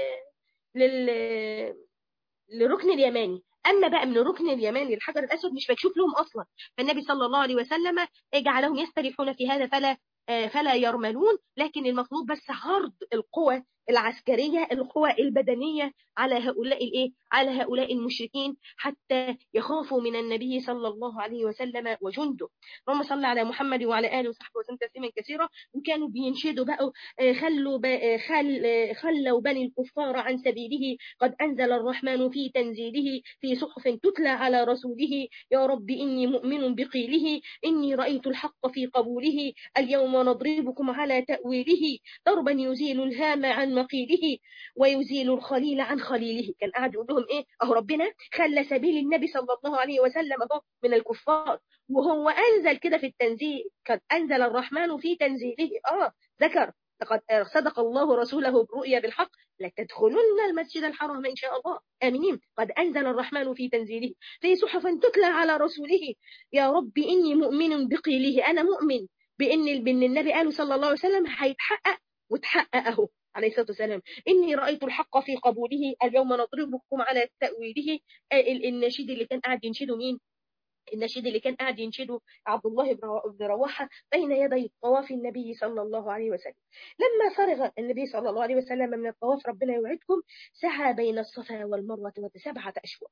لل للركن اليماني اما بقى من الركن اليماني للحجر الاسود مش مكشوف لهم اصلا فالنبي صلى الله عليه وسلم جعلهم يستريحون في هذا فلا فلا يرملون لكن المطلوب بس عرض القوى العسكرية القوى البدنية على هؤلاء الايه على هؤلاء المشركين حتى يخافوا من النبي صلى الله عليه وسلم وجنده اللهم صل على محمد وعلى اله وصحبه وسلم تسليما كثيرا وكانوا بينشدوا بقى خلوا بقى خل خلوا بني الكفار عن سبيله قد انزل الرحمن في تنزيله في صحف تتلى على رسوله يا رب اني مؤمن بقيله اني رايت الحق في قبوله اليوم نضربكم على تاويله ضربا يزيل الهام عن مقيله ويزيل الخليل عن خليله كان قاعد يقول لهم ايه اهو ربنا خلى سبيل النبي صلى الله عليه وسلم اهو من الكفار وهو انزل كده في التنزيل قد انزل الرحمن في تنزيله اه ذكر لقد صدق الله رسوله برؤيا بالحق لتدخلن المسجد الحرام ان شاء الله امنين قد انزل الرحمن في تنزيله في صحف تتلى على رسوله يا رب اني مؤمن بقيله انا مؤمن بان بان النبي قاله صلى الله عليه وسلم هيتحقق وتحقق اهو عليه الصلاة والسلام إني رأيت الحق في قبوله اليوم نضربكم على تأويله النشيد اللي كان قاعد ينشده مين النشيد اللي كان قاعد ينشده عبد الله بن رواحة بين يدي طواف النبي صلى الله عليه وسلم لما فرغ النبي صلى الله عليه وسلم من الطواف ربنا يوعدكم سعى بين الصفا والمروة وسبعة أشواط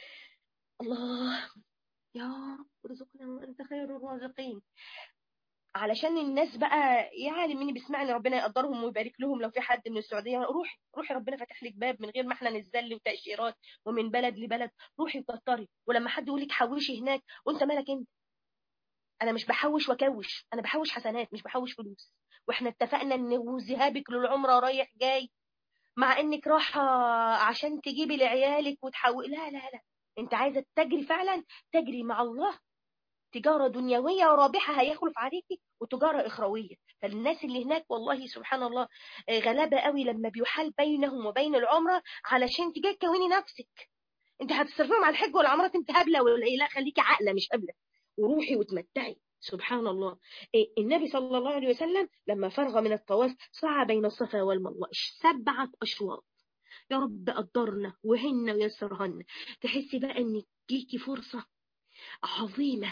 الله يا رب ارزقنا وانت خير الرازقين علشان الناس بقى يعني مين بيسمعني ربنا يقدرهم ويبارك لهم لو في حد من السعوديه روحي روحي ربنا فاتح لك باب من غير ما احنا نزل وتاشيرات ومن بلد لبلد روحي وكتري ولما حد يقول لك حوشي هناك وانت مالك انت انا مش بحوش واكوش انا بحوش حسنات مش بحوش فلوس واحنا اتفقنا ان ذهابك للعمره رايح جاي مع انك رايحه عشان تجيبي لعيالك وتحول لا لا لا انت عايزه تجري فعلا تجري مع الله تجارة دنيوية ورابحة هيخلف عليكي وتجارة إخروية فالناس اللي هناك والله سبحان الله غلابة قوي لما بيحال بينهم وبين العمرة علشان تجي تكوني نفسك انت هتصرفهم على الحج والعمره انت هبله ولا ايه لا خليكي عاقله مش هبله وروحي وتمتعي سبحان الله إيه النبي صلى الله عليه وسلم لما فرغ من الطواف سعى بين الصفا والمروه سبعه اشواط يا رب قدرنا وهن ويسرهن تحسي بقى ان ليكي فرصه عظيمه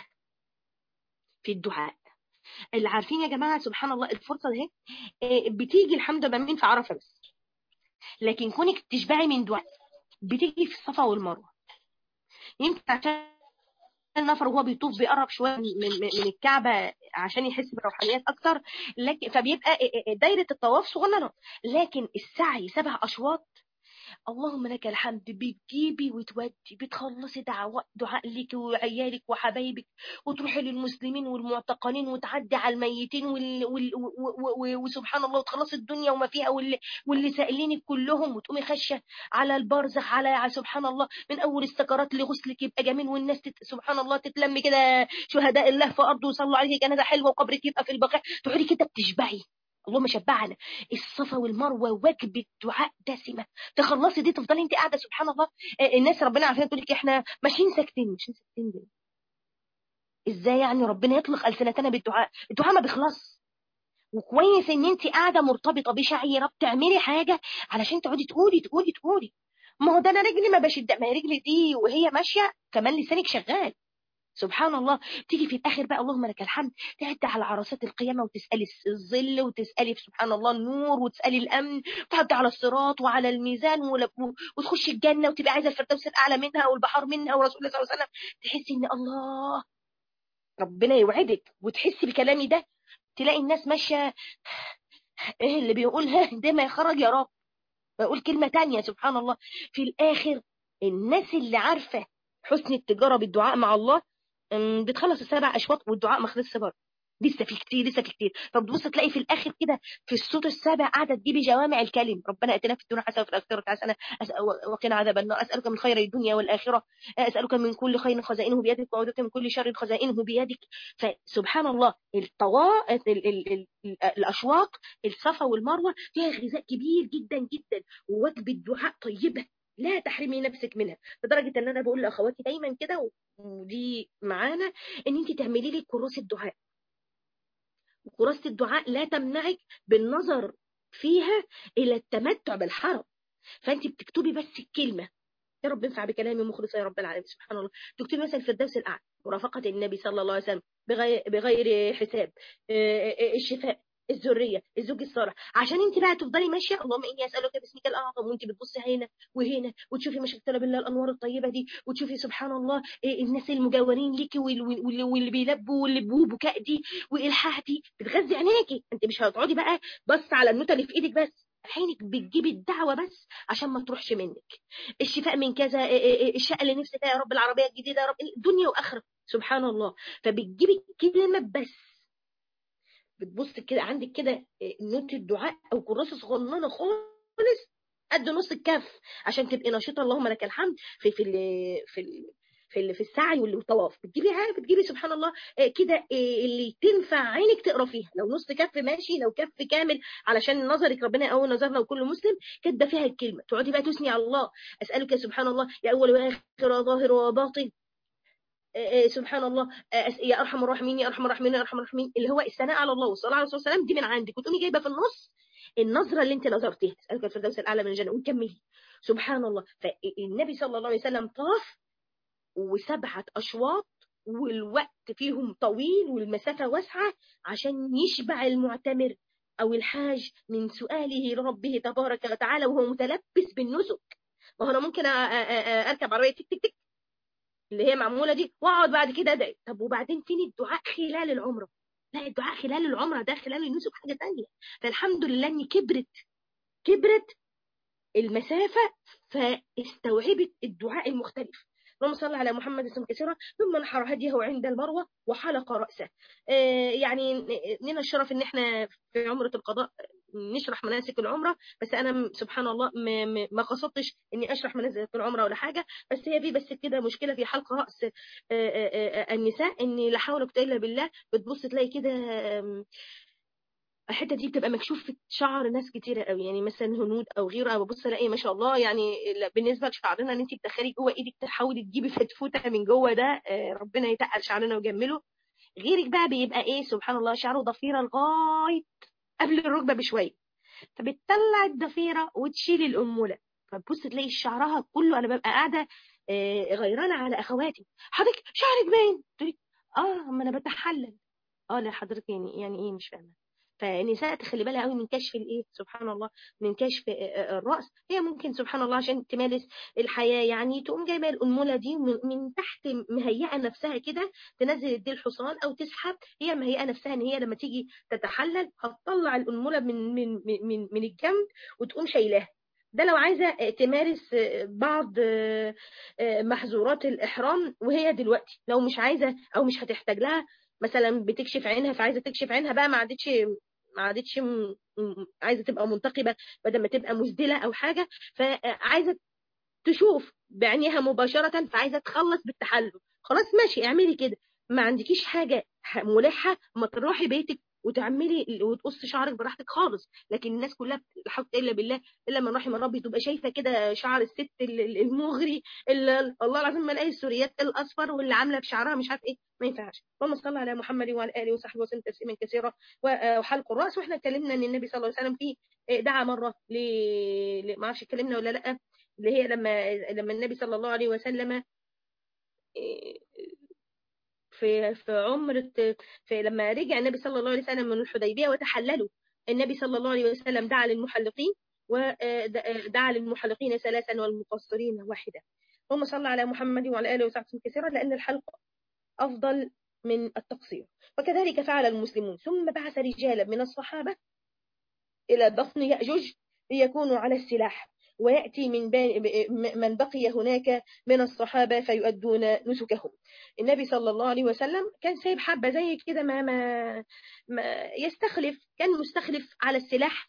في الدعاء اللي عارفين يا جماعه سبحان الله الفرصه دي بتيجي الحمد لله من في عرفه بس لكن كونك تشبعي من دعاء بتيجي في الصفا والمروه يمكن عشان النفر وهو بيطوف بيقرب شويه من من الكعبه عشان يحس بالروحانيات اكتر لكن فبيبقى دايره الطواف صغننه لكن السعي سبع اشواط اللهم لك الحمد بتجيبي وتودي بتخلصي دعوة دعاء لك وعيالك وحبايبك وتروحي للمسلمين والمعتقلين وتعدي على الميتين وال... وال... و... و... وسبحان الله وتخلصي الدنيا وما فيها واللي, واللي سائلينك كلهم وتقومي خشه على البرزخ على سبحان الله من اول السكرات لغسلك يبقى جميل والناس تت... سبحان الله تتلم كده شهداء الله في ارضه ويصلوا عليك جنازه حلوه وقبرك يبقى في البقيع تقعدي كده بتشبعي اللهم شبعنا الصفا والمروه وجبه دعاء دسمه تخلصي دي تفضلي انت قاعده سبحان الله الناس ربنا عارفين تقول لك احنا ماشيين ساكتين ماشيين ساكتين ليه ازاي يعني ربنا يطلق السنتنا بالدعاء الدعاء ما بيخلص وكويس ان انت قاعده مرتبطه بشعيره بتعملي حاجه علشان تقعدي تقولي تقولي تقولي ما هو ده انا رجلي ما بشد ما هي رجلي دي وهي ماشيه كمان لسانك شغال سبحان الله تيجي في الاخر بقى اللهم لك الحمد تعدي على عرصات القيامه وتسالي الظل وتسالي سبحان الله النور وتسالي الامن وتعدي على الصراط وعلى الميزان وتخشي الجنه وتبقى عايزه الفردوس الاعلى منها والبحر منها ورسول الله صلى الله عليه وسلم تحسي ان الله ربنا يوعدك وتحسي بكلامي ده تلاقي الناس ماشيه ايه اللي بيقولها ده ما يخرج يا رب بقول كلمه تانية سبحان الله في الاخر الناس اللي عارفه حسن التجاره بالدعاء مع الله بتخلص السبع اشواط والدعاء ما خلصش برضه لسه في كتير لسه في كتير فبتبص تلاقي في الاخر كده في الصوت السابع قاعده تجيبي جوامع الكلم ربنا اتنا في الدنيا حسنه وفي الاخره حسنه وقنا عذاب النار اسالك من خير الدنيا والاخره اسالك من كل خير خزائنه بيدك واعوذ بك من كل شر خزائنه بيدك فسبحان الله الطوا ال ال ال ال الاشواق الصفا والمروه فيها غذاء كبير جدا جدا ووجبه دعاء طيبه لا تحرمي نفسك منها لدرجه ان انا بقول لاخواتي دايما كده ودي معانا ان انت تعملي لي كراسه دعاء وكراسه الدعاء لا تمنعك بالنظر فيها الى التمتع بالحرم فانت بتكتبي بس الكلمه يا رب انفع بكلامي مخلصه يا رب العالمين سبحان الله تكتبي مثلا في الدرس الاعلى مرافقه النبي صلى الله عليه وسلم بغير, بغير حساب الشفاء الذريه الزوج الصالح عشان انت بقى تفضلي ماشيه اللهم اني اسالك باسمك الاعظم وانت بتبصي هنا وهنا وتشوفي ما شفت بالله الانوار الطيبه دي وتشوفي سبحان الله الناس المجاورين ليكي واللي بيلبوا واللي بكاء دي والحاح دي بتغذي عينيكي انت مش هتقعدي بقى بص على النوته اللي في ايدك بس عينك بتجيبي الدعوة بس عشان ما تروحش منك الشفاء من كذا الشقة اللي نفسك فيها يا رب العربية الجديدة يا رب دنيا وآخرة سبحان الله فبتجيبي كلمة بس بتبص كده عندك كده نوت الدعاء او كراسه صغننه خالص قد نص الكف عشان تبقي نشيطه اللهم لك الحمد في في ال في ال في ال في السعي والطواف بتجيبي بتجيبي سبحان الله كده اللي تنفع عينك تقرا فيها لو نص كف ماشي لو كف كامل علشان نظرك ربنا يقوي نظرنا وكل مسلم كاتبه فيها الكلمه تقعدي بقى تثني على الله اسالك يا سبحان الله يا اول واخر ظاهر وباطن سبحان الله يا ارحم الراحمين يا ارحم الراحمين يا ارحم الراحمين اللي هو الثناء على الله والصلاه على الرسول صلى الله عليه وسلم دي من عندك وتقومي جايبه في النص النظره اللي انت نظرتيها اسالك الفردوس الاعلى من الجنه وكملي سبحان الله فالنبي صلى الله عليه وسلم طاف وسبعه اشواط والوقت فيهم طويل والمسافه واسعه عشان يشبع المعتمر او الحاج من سؤاله لربه تبارك وتعالى وهو متلبس بالنسك ما هو انا ممكن اركب عربيه تك تك تك اللي هي معموله دي واقعد بعد كده ادعي طب وبعدين فين الدعاء خلال العمره لا الدعاء خلال العمره ده خلال النسك حاجه ثانيه فالحمد لله ان كبرت كبرت المسافه فاستوعبت الدعاء المختلف اللهم صل على محمد اسم كثيرا ثم نحر هديه عند المروه وحلق راسه آه يعني لنا الشرف ان احنا في عمره القضاء نشرح مناسك العمره بس انا سبحان الله ما, ما قصدتش اني اشرح مناسك العمره ولا حاجه بس هي في بس كده مشكله في حلق راس النساء ان لا حول ولا قوه الا بالله بتبص تلاقي كده الحته دي بتبقى مكشوفه شعر ناس كتيره قوي يعني مثلا هنود او غيره او ببص الاقي ما شاء الله يعني بالنسبه لشعرنا ان انت بتدخلي جوه ايدك تحاولي تجيبي فتفوته من جوه ده ربنا يتقل شعرنا ويجمله غيرك بقى بيبقى ايه سبحان الله شعره ضفيره لغايه قبل الركبه بشويه فبتطلع الضفيره وتشيل الاموله فتبص تلاقي شعرها كله انا ببقى قاعده غيرانه على اخواتي حضرتك شعرك باين تقولي اه ما انا بتحلل اه لا حضرتك يعني يعني ايه مش فاهمه فالنساء تخلي بالها قوي من كشف الايه سبحان الله من كشف الراس هي ممكن سبحان الله عشان تمارس الحياه يعني تقوم جايبه الانمله دي من تحت مهيئه نفسها كده تنزل الديل الحصان او تسحب هي مهيئه نفسها ان هي لما تيجي تتحلل هتطلع الانمله من من من من الجنب وتقوم شايلاها ده لو عايزه تمارس بعض محظورات الاحرام وهي دلوقتي لو مش عايزه او مش هتحتاج لها مثلا بتكشف عينها فعايزه تكشف عينها بقى ما عادتش ما عادتش عايزه تبقى منتقبه بدل ما تبقى مزدله او حاجه فعايزه تشوف بعينيها مباشره فعايزه تخلص بالتحلل خلاص ماشي اعملي كده ما عندكيش حاجه ملحه ما تروحي بيتك وتعملي وتقص شعرك براحتك خالص لكن الناس كلها لا حول الا بالله الا من رحم ربي تبقى شايفه كده شعر الست المغري اللي الله العظيم ما الاقي السوريات الاصفر واللي عامله في شعرها مش عارف ايه ما ينفعش اللهم صل على محمد وعلى اله وصحبه وسلم تسليما كثيرا وحلق الراس واحنا اتكلمنا ان النبي صلى الله عليه وسلم في دعا مره ل ما اعرفش اتكلمنا ولا لا اللي هي لما لما النبي صلى الله عليه وسلم في في عمرة في لما رجع النبي صلى الله عليه وسلم من الحديبية وتحللوا النبي صلى الله عليه وسلم دعا للمحلقين ودعا للمحلقين ثلاثا والمقصرين واحدا اللهم صل على محمد وعلى آله وصحبه كثيرا لأن الحلق أفضل من التقصير وكذلك فعل المسلمون ثم بعث رجالا من الصحابة إلى ضفن يأجوج ليكونوا على السلاح ويأتي من من بقي هناك من الصحابة فيؤدون نسكهم النبي صلى الله عليه وسلم كان سايب حبة زي كده ما, ما, ما يستخلف كان مستخلف على السلاح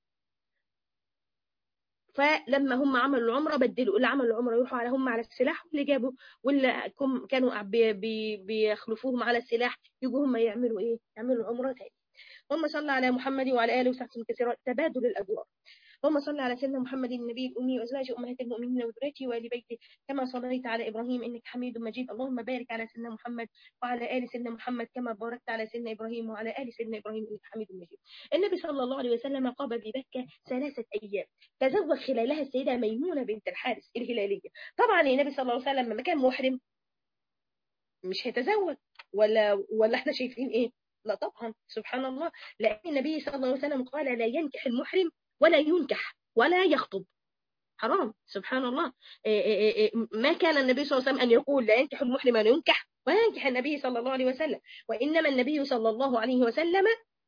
فلما هم عملوا العمره بدلوا اللي عملوا العمره يروحوا على هم على السلاح واللي جابوا واللي كانوا بي بي بيخلفوهم على السلاح يجوا هم يعملوا ايه يعملوا عمره تاني اللهم صل على محمد وعلى اله وصحبه كثيرا تبادل الادوار اللهم صل على سيدنا محمد النبي الأمي وأزواج أمهات المؤمنين وذريته وآل بيته كما صليت على إبراهيم إنك حميد مجيد اللهم بارك على سيدنا محمد وعلى آل سيدنا محمد كما باركت على سيدنا إبراهيم وعلى آل سيدنا إبراهيم إنك حميد مجيد النبي صلى الله عليه وسلم قام بمكة ثلاثة أيام تزوج خلالها السيدة ميمونة بنت الحارث الهلالية طبعا النبي صلى الله عليه وسلم لما كان محرم مش هيتزوج ولا ولا احنا شايفين ايه لا طبعا سبحان الله لأن النبي صلى الله عليه وسلم قال لا ينكح المحرم ولا ينكح ولا يخطب حرام سبحان الله ما كان النبي صلى الله عليه وسلم أن يقول لا ينكح المحرم أن ينكح وينكح النبي صلى الله عليه وسلم وإنما النبي صلى الله عليه وسلم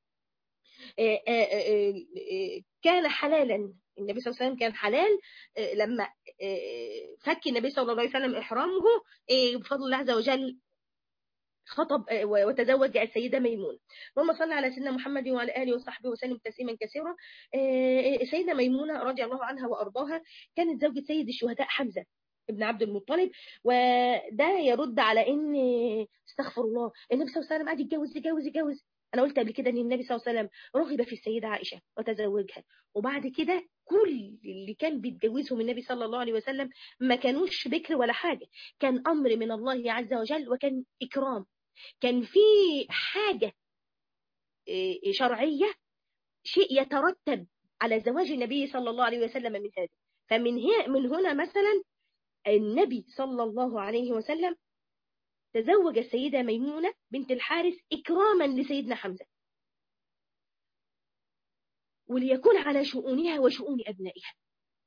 كان حلالا النبي صلى الله عليه وسلم كان حلال لما فك النبي صلى الله عليه وسلم إحرامه بفضل الله عز وجل خطب وتزوج السيدة ميمون اللهم صل على سيدنا محمد وعلى آله وصحبه وسلم تسليما كثيرا سيدة ميمونة رضي الله عنها وأرضاها كانت زوجة سيد الشهداء حمزة ابن عبد المطلب وده يرد على ان استغفر الله النبي صلى الله عليه وسلم قاعد يتجوز يتجوز يتجوز انا قلت قبل كده ان النبي صلى الله عليه وسلم رغب في السيده عائشه وتزوجها وبعد كده كل اللي كان بيتجوزهم النبي صلى الله عليه وسلم ما كانوش بكر ولا حاجه كان امر من الله عز وجل وكان اكرام كان في حاجه شرعيه شيء يترتب على زواج النبي صلى الله عليه وسلم من هذا فمن هنا من هنا مثلا النبي صلى الله عليه وسلم تزوج السيدة ميمونة بنت الحارث إكراما لسيدنا حمزة وليكون على شؤونها وشؤون أبنائها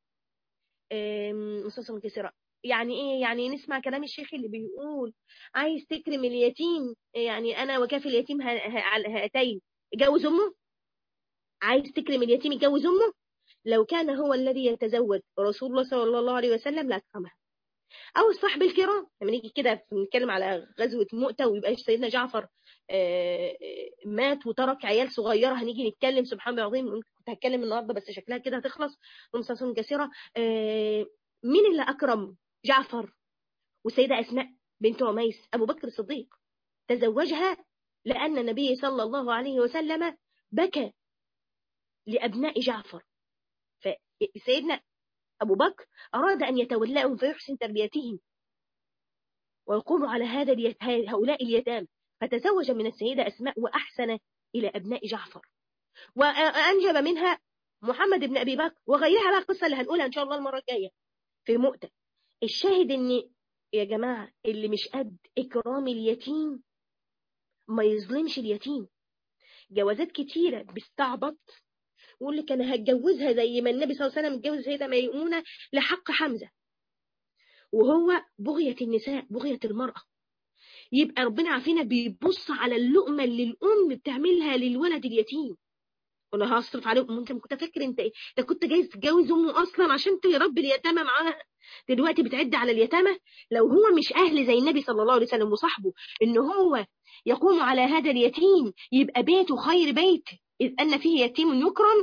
مصاصة كثيرة يعني ايه يعني نسمع كلام الشيخ اللي بيقول عايز تكرم اليتيم يعني انا وكافي اليتيم هاتين اتجوز امه عايز تكرم اليتيم يتجوز امه لو كان هو الذي يتزوج رسول الله صلى الله عليه وسلم لاكرمها او الصحب الكرام لما نيجي كده بنتكلم على غزوه مؤتة ويبقى سيدنا جعفر مات وترك عيال صغيره هنيجي نتكلم سبحان الله العظيم كنت هتكلم النهارده بس شكلها كده هتخلص رمساسون كثيره مين اللي اكرم جعفر والسيده اسماء بنت عميس ابو بكر الصديق تزوجها لان النبي صلى الله عليه وسلم بكى لأبناء جعفر فسيدنا أبو بكر أراد أن يتولاهم فيحسن تربيتهم ويقوم على هذا هؤلاء اليتام فتزوج من السيدة أسماء وأحسن إلى أبناء جعفر وأنجب منها محمد بن أبي بكر وغيرها بقى القصة اللي هنقولها إن شاء الله المرة الجاية في مؤتة الشاهد إن يا جماعة اللي مش قد إكرام اليتيم ما يظلمش اليتيم جوازات كتيرة بيستعبط ويقول لك أنا هتجوزها زي ما النبي صلى الله عليه وسلم اتجوز سيدة ميمونة لحق حمزة وهو بغية النساء بغية المرأة يبقى ربنا عافينا بيبص على اللقمة اللي الأم بتعملها للولد اليتيم وانا هصرف عليكم انت كنت فاكر انت ايه انت كنت جاي تتجوز امه اصلا عشان تربي اليتامى معاها دلوقتي بتعد على اليتامى لو هو مش اهل زي النبي صلى الله عليه وسلم وصاحبه ان هو يقوم على هذا اليتيم يبقى بيته خير بيت اذ ان فيه يتيم يكرم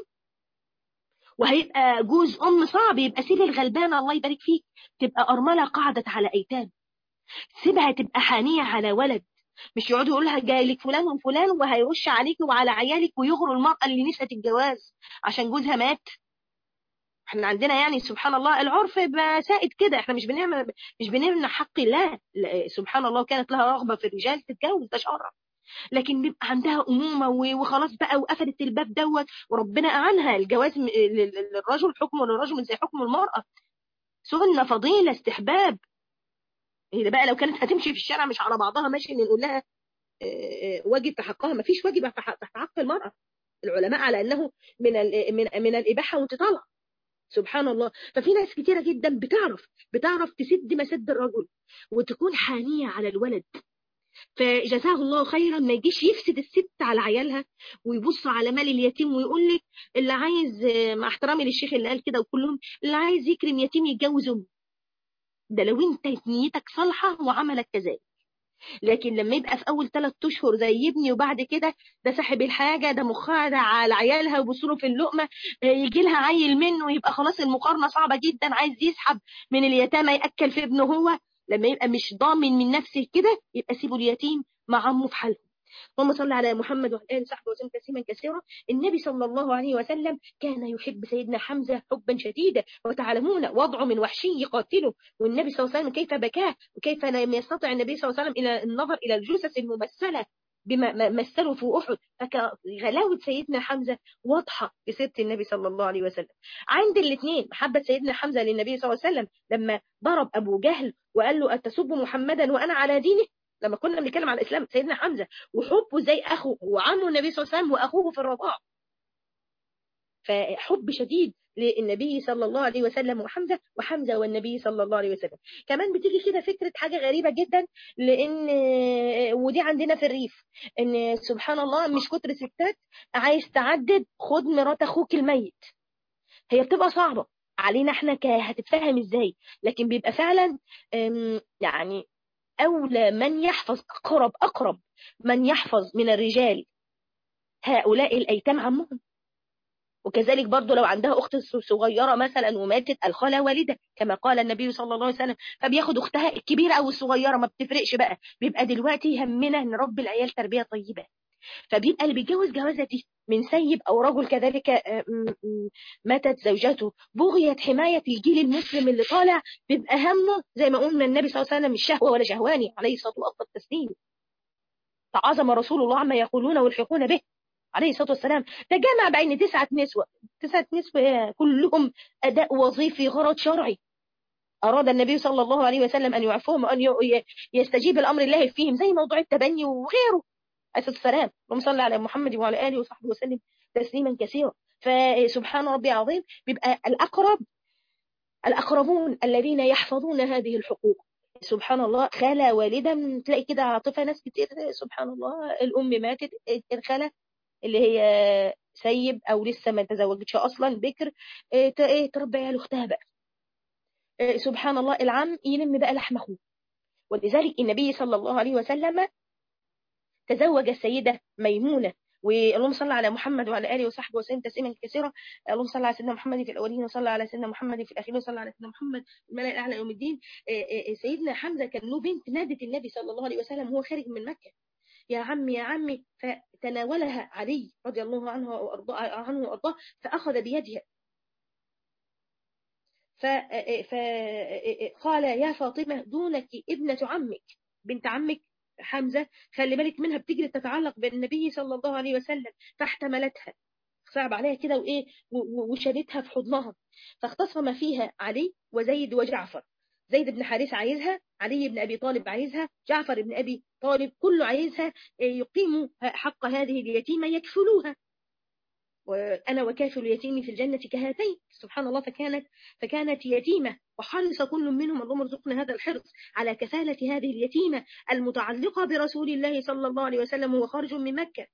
وهيبقى جوز ام صعب يبقى سيب الغلبانه الله يبارك فيك تبقى ارمله قعدت على ايتام سيبها تبقى حانيه على ولد مش يقعدوا يقول لها جاي لك فلان وفلان وهيرش عليك وعلى عيالك ويغروا المرأة اللي نسيت الجواز عشان جوزها مات احنا عندنا يعني سبحان الله العرف سائد كده احنا مش بنعمل مش بنمنع حق الله سبحان الله كانت لها رغبة في الرجال تتجوز ده شرع لكن بيبقى عندها أمومة وخلاص بقى وقفلت الباب دوت وربنا أعنها الجواز للرجل حكمه للرجل زي حكم المرأة سنة فضيلة استحباب هي بقى لو كانت هتمشي في الشارع مش على بعضها ماشي نقول لها واجب في حقها ما فيش واجب في حق المرأة العلماء على أنه من من من الإباحة وانت طالعه سبحان الله ففي ناس كتيرة جدا بتعرف بتعرف تسد مسد الرجل وتكون حانية على الولد فجزاه الله خيرا ما يجيش يفسد الست على عيالها ويبص على مال اليتيم ويقول لك اللي عايز مع احترامي للشيخ اللي قال كده وكلهم اللي عايز يكرم يتيم يتجوز امه ده لو انت نيتك صالحة وعملك كذلك لكن لما يبقى في اول ثلاث اشهر زي ابني وبعد كده ده صاحب الحاجه ده مخها على عيالها وبصوا في اللقمه يجي لها عيل منه يبقى خلاص المقارنه صعبه جدا عايز يسحب من اليتامى ياكل في ابنه هو لما يبقى مش ضامن من نفسه كده يبقى سيبوا اليتيم مع عمه في حالهم اللهم صل على محمد وعلى اله وصحبه وسلم تسليما كثيرا النبي صلى الله عليه وسلم كان يحب سيدنا حمزه حبا شديدا وتعلمون وضعه من وحشي يقاتله والنبي صلى الله عليه وسلم كيف بكاه وكيف لم يستطع النبي صلى الله عليه وسلم الى النظر الى الجثث الممثله بما مثلوا في احد فغلاوه سيدنا حمزه واضحه في سيره النبي صلى الله عليه وسلم عند الاثنين محبه سيدنا حمزه للنبي صلى الله عليه وسلم لما ضرب ابو جهل وقال له اتسب محمدا وانا على دينه لما كنا بنتكلم عن الاسلام سيدنا حمزه وحبه زي اخوه وعمه النبي صلى الله عليه وسلم واخوه في الرضاعه فحب شديد للنبي صلى الله عليه وسلم وحمزه وحمزه والنبي صلى الله عليه وسلم كمان بتيجي كده فكره حاجه غريبه جدا لان ودي عندنا في الريف ان سبحان الله مش كتر ستات عايز تعدد خد مرات اخوك الميت هي بتبقى صعبه علينا احنا هتتفهم ازاي لكن بيبقى فعلا يعني أولى من يحفظ أقرب أقرب من يحفظ من الرجال هؤلاء الأيتام عمهم وكذلك برضو لو عندها أخت صغيرة مثلا وماتت الخالة والدة كما قال النبي صلى الله عليه وسلم فبياخد أختها الكبيرة أو الصغيرة ما بتفرقش بقى بيبقى دلوقتي همنا نربي العيال تربية طيبة فبيبقى اللي بيتجوز جوازة دي من سيب أو رجل كذلك ماتت زوجته بغية حماية الجيل المسلم اللي طالع بيبقى همه زي ما قلنا النبي صلى الله عليه وسلم مش شهوة ولا شهواني عليه الصلاة والتسليم تعظم رسول الله عما يقولون ويلحقون به عليه الصلاة والسلام تجمع بين تسعة نسوة تسعة نسوة كلهم أداء وظيفي غرض شرعي أراد النبي صلى الله عليه وسلم أن يعفوهم وأن يستجيب الأمر الله فيهم زي موضوع التبني وغيره عليه الصلاة والسلام اللهم صل على محمد وعلى آله وصحبه وسلم تسليما كثيرا فسبحان ربي العظيم بيبقى الأقرب الأقربون الذين يحفظون هذه الحقوق سبحان الله خالة والدة تلاقي كده عاطفة ناس كتير سبحان الله الأم ماتت الخالة اللي هي سيب أو لسه ما تزوجتش أصلا بكر ايه تربي عيال أختها بقى سبحان الله العم يلم بقى لحم أخوه ولذلك النبي صلى الله عليه وسلم تزوج السيدة ميمونة واللهم صل على محمد وعلى اله وصحبه وسلم تسليما كثيرا اللهم صل على سيدنا محمد في الاولين وصلى على سيدنا محمد في الاخرين وصلى على سيدنا محمد الملأ الاعلى يوم الدين سيدنا حمزه كان له بنت نادت النبي صلى الله عليه وسلم وهو خارج من مكه يا عمي يا عمي فتناولها علي رضي الله عنه وأرضاه عنه وأرضاه فأخذ بيدها فقال يا فاطمة دونك ابنة عمك بنت عمك حمزة خلي بالك منها بتجري تتعلق بالنبي صلى الله عليه وسلم فاحتملتها صعب عليها كده وايه وشدتها في حضنها فاختصم فيها علي وزيد وجعفر زيد بن حارث عايزها علي بن أبي طالب عايزها جعفر بن أبي طالب كله عايزها يقيموا حق هذه اليتيمة يكفلوها وأنا وكافل اليتيم في الجنة كهاتين سبحان الله فكانت فكانت يتيمة وحرص كل منهم اللهم ارزقنا هذا الحرص على كفالة هذه اليتيمة المتعلقة برسول الله صلى الله عليه وسلم وهو خارج من مكة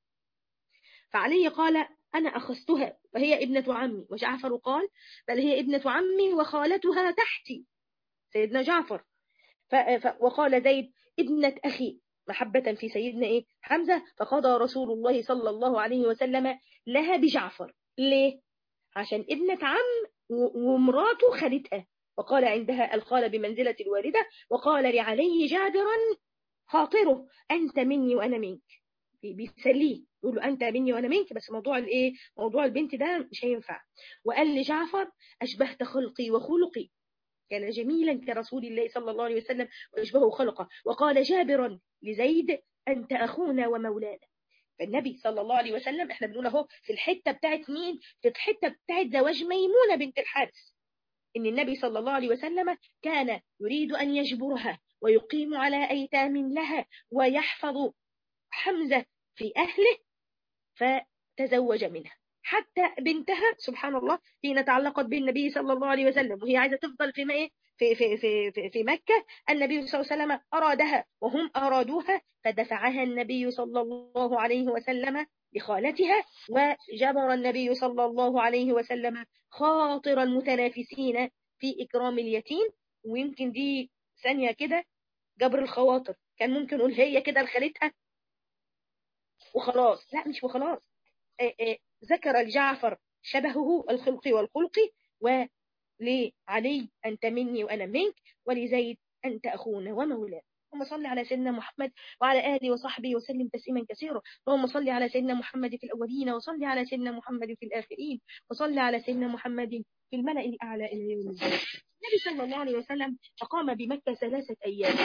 فعلي قال أنا أخذتها وهي ابنة عمي وجعفر قال بل هي ابنة عمي وخالتها تحتي سيدنا جعفر ف... ف... وقال زيد ابنة أخي محبة في سيدنا إيه حمزة فقضى رسول الله صلى الله عليه وسلم لها بجعفر ليه عشان ابنة عم ومراته خالتها وقال عندها الخالة بمنزلة الوالدة وقال لعلي جابرا خاطره أنت مني وأنا منك بيسليه يقول له أنت مني وأنا منك بس موضوع الإيه موضوع البنت ده مش هينفع وقال لجعفر أشبهت خلقي وخلقي كان جميلا كرسول الله صلى الله عليه وسلم وأشبهه خلقه وقال جابرا لزيد أنت أخونا ومولانا فالنبي صلى الله عليه وسلم احنا بنقول اهو في الحته بتاعت مين في الحته بتاعت زواج ميمونه بنت الحارث ان النبي صلى الله عليه وسلم كان يريد ان يجبرها ويقيم على ايتام لها ويحفظ حمزه في اهله فتزوج منها حتى بنتها سبحان الله حين تعلقت بالنبي صلى الله عليه وسلم وهي عايزه تفضل في ايه في في في في, في مكه النبي صلى الله عليه وسلم ارادها وهم ارادوها فدفعها النبي صلى الله عليه وسلم لخالتها وجبر النبي صلى الله عليه وسلم خاطر المتنافسين في اكرام اليتيم ويمكن دي ثانيه كده جبر الخواطر كان ممكن نقول هي كده لخالتها وخلاص لا مش وخلاص ذكر الجعفر شبهه الخلقي والخلقي ولعلي أنت مني وأنا منك ولزيد أنت أخونا ومولانا اللهم صل على سيدنا محمد وعلى آله وصحبه وسلم تسليما كثيرا اللهم صل على سيدنا محمد في الأولين وصل على سيدنا محمد في الآخرين وصل على سيدنا محمد في الملأ الأعلى إلى يوم الدين النبي صلى الله عليه وسلم أقام بمكة ثلاثة أيام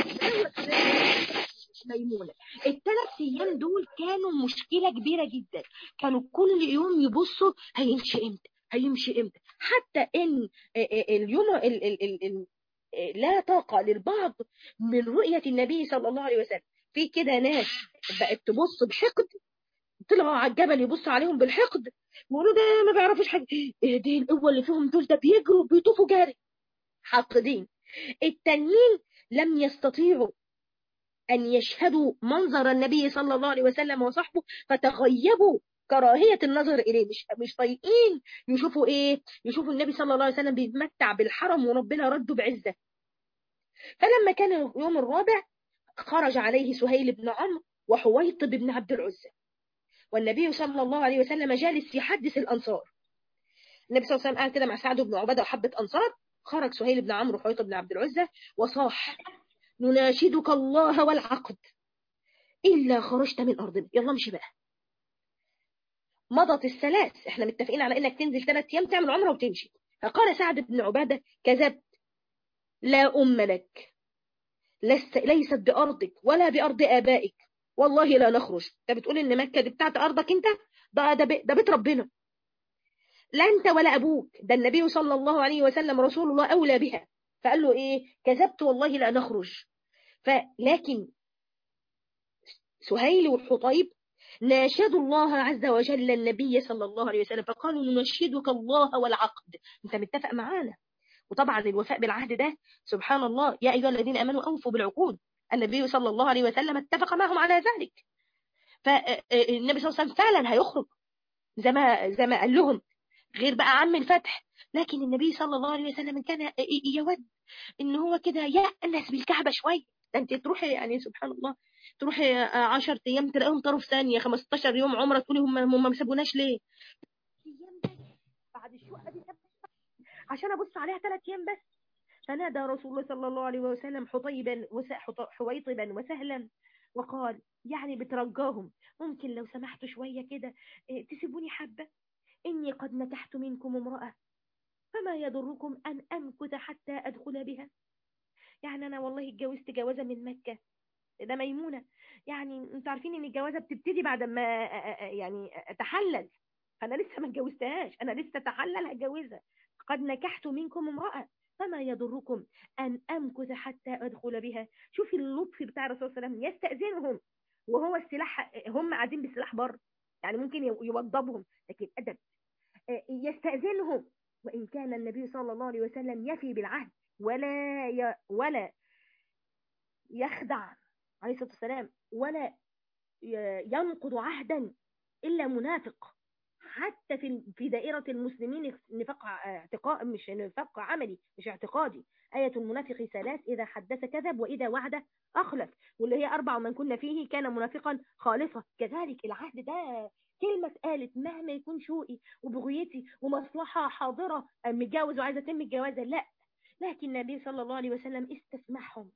ميمونة الثلاث أيام دول كانوا مشكلة كبيرة جدا كانوا كل يوم يبصوا هيمشي امتى هيمشي امتى حتى ان اليوم ال ال ال ال لا طاقة للبعض من رؤية النبي صلى الله عليه وسلم في كده ناس بقت تبص بحقد طلعوا على الجبل يبصوا عليهم بالحقد ويقولوا ده ما بيعرفوش حاجة ايه دي القوة اللي فيهم دول ده بيجروا بيطوفوا جري حاقدين التانيين لم يستطيعوا أن يشهدوا منظر النبي صلى الله عليه وسلم وصحبه فتغيبوا كراهية النظر إليه مش مش طايقين يشوفوا إيه يشوفوا النبي صلى الله عليه وسلم بيتمتع بالحرم وربنا رده بعزة فلما كان اليوم الرابع خرج عليه سهيل بن عمرو وحويطب بن عبد العزى والنبي صلى الله عليه وسلم جالس يحدث الأنصار النبي صلى الله عليه وسلم قال كده مع سعد بن عبادة وحبة أنصار خرج سهيل بن عمرو وحويطب بن عبد العزى وصاح نناشدك الله والعقد إلا خرجت من أرضنا يلا امشي بقى مضت الثلاث احنا متفقين على انك تنزل ثلاث ايام تعمل عمره وتمشي فقال سعد بن عباده كذبت لا ام لك لست ليست بارضك ولا بارض ابائك والله لا نخرج انت بتقول ان مكه دي بتاعت ارضك انت ده ده, ده بيت ربنا لا انت ولا ابوك ده النبي صلى الله عليه وسلم رسول الله اولى بها فقال له ايه كذبت والله لا نخرج فلكن سهيل والحطيب ناشدوا الله عز وجل النبي صلى الله عليه وسلم فقالوا ننشدك الله والعقد انت متفق معانا وطبعا الوفاء بالعهد ده سبحان الله يا ايها الذين امنوا اوفوا بالعقود النبي صلى الله عليه وسلم اتفق معهم على ذلك فالنبي صلى الله عليه وسلم فعلا هيخرج زي ما زي ما قال لهم غير بقى عم الفتح لكن النبي صلى الله عليه وسلم كان يود ان هو كده يأنس بالكعبة شوية ده انت تروحي يعني سبحان الله تروحي 10 ايام تلاقيهم طاروا في ثانيه 15 يوم عمره تقولي هم هم ما سابوناش ليه ايام بس بعد الشقه دي عشان ابص عليها ثلاث ايام بس فنادى رسول الله صلى الله عليه وسلم حطيبا حويطبا وسهلا وقال يعني بترجاهم ممكن لو سمحتوا شوية كده تسيبوني حبة إني قد نكحت منكم امرأة فما يضركم أن أمكث حتى أدخل بها يعني أنا والله اتجوزت جوازة من مكة ده ميمونة يعني انتوا عارفين ان الجوازة بتبتدي بعد ما يعني اتحلل فانا لسه ما اتجوزتهاش انا لسه اتحلل هتجوزها قد نكحت منكم امرأة فما يضركم أن أمكث حتى أدخل بها شوفي اللطف بتاع الرسول صلى الله عليه وسلم يستأذنهم وهو السلاح هم قاعدين بالسلاح بره يعني ممكن يوضبهم لكن أدب يستأذنهم وإن كان النبي صلى الله عليه وسلم يفي بالعهد ولا ي... ولا يخدع عليه الصلاة والسلام ولا ينقض عهدا إلا منافق حتى في في دائرة المسلمين نفاق اعتقاد مش نفاق عملي مش اعتقادي آية المنافق ثلاث إذا حدث كذب وإذا وعد أخلف واللي هي أربع من كنا فيه كان منافقا خالصا كذلك العهد ده كلمة اتقالت مهما يكون شوقي وبغيتي ومصلحة حاضرة متجوز وعايزة أتم الجوازة لا لكن النبي صلى الله عليه وسلم استسمحهم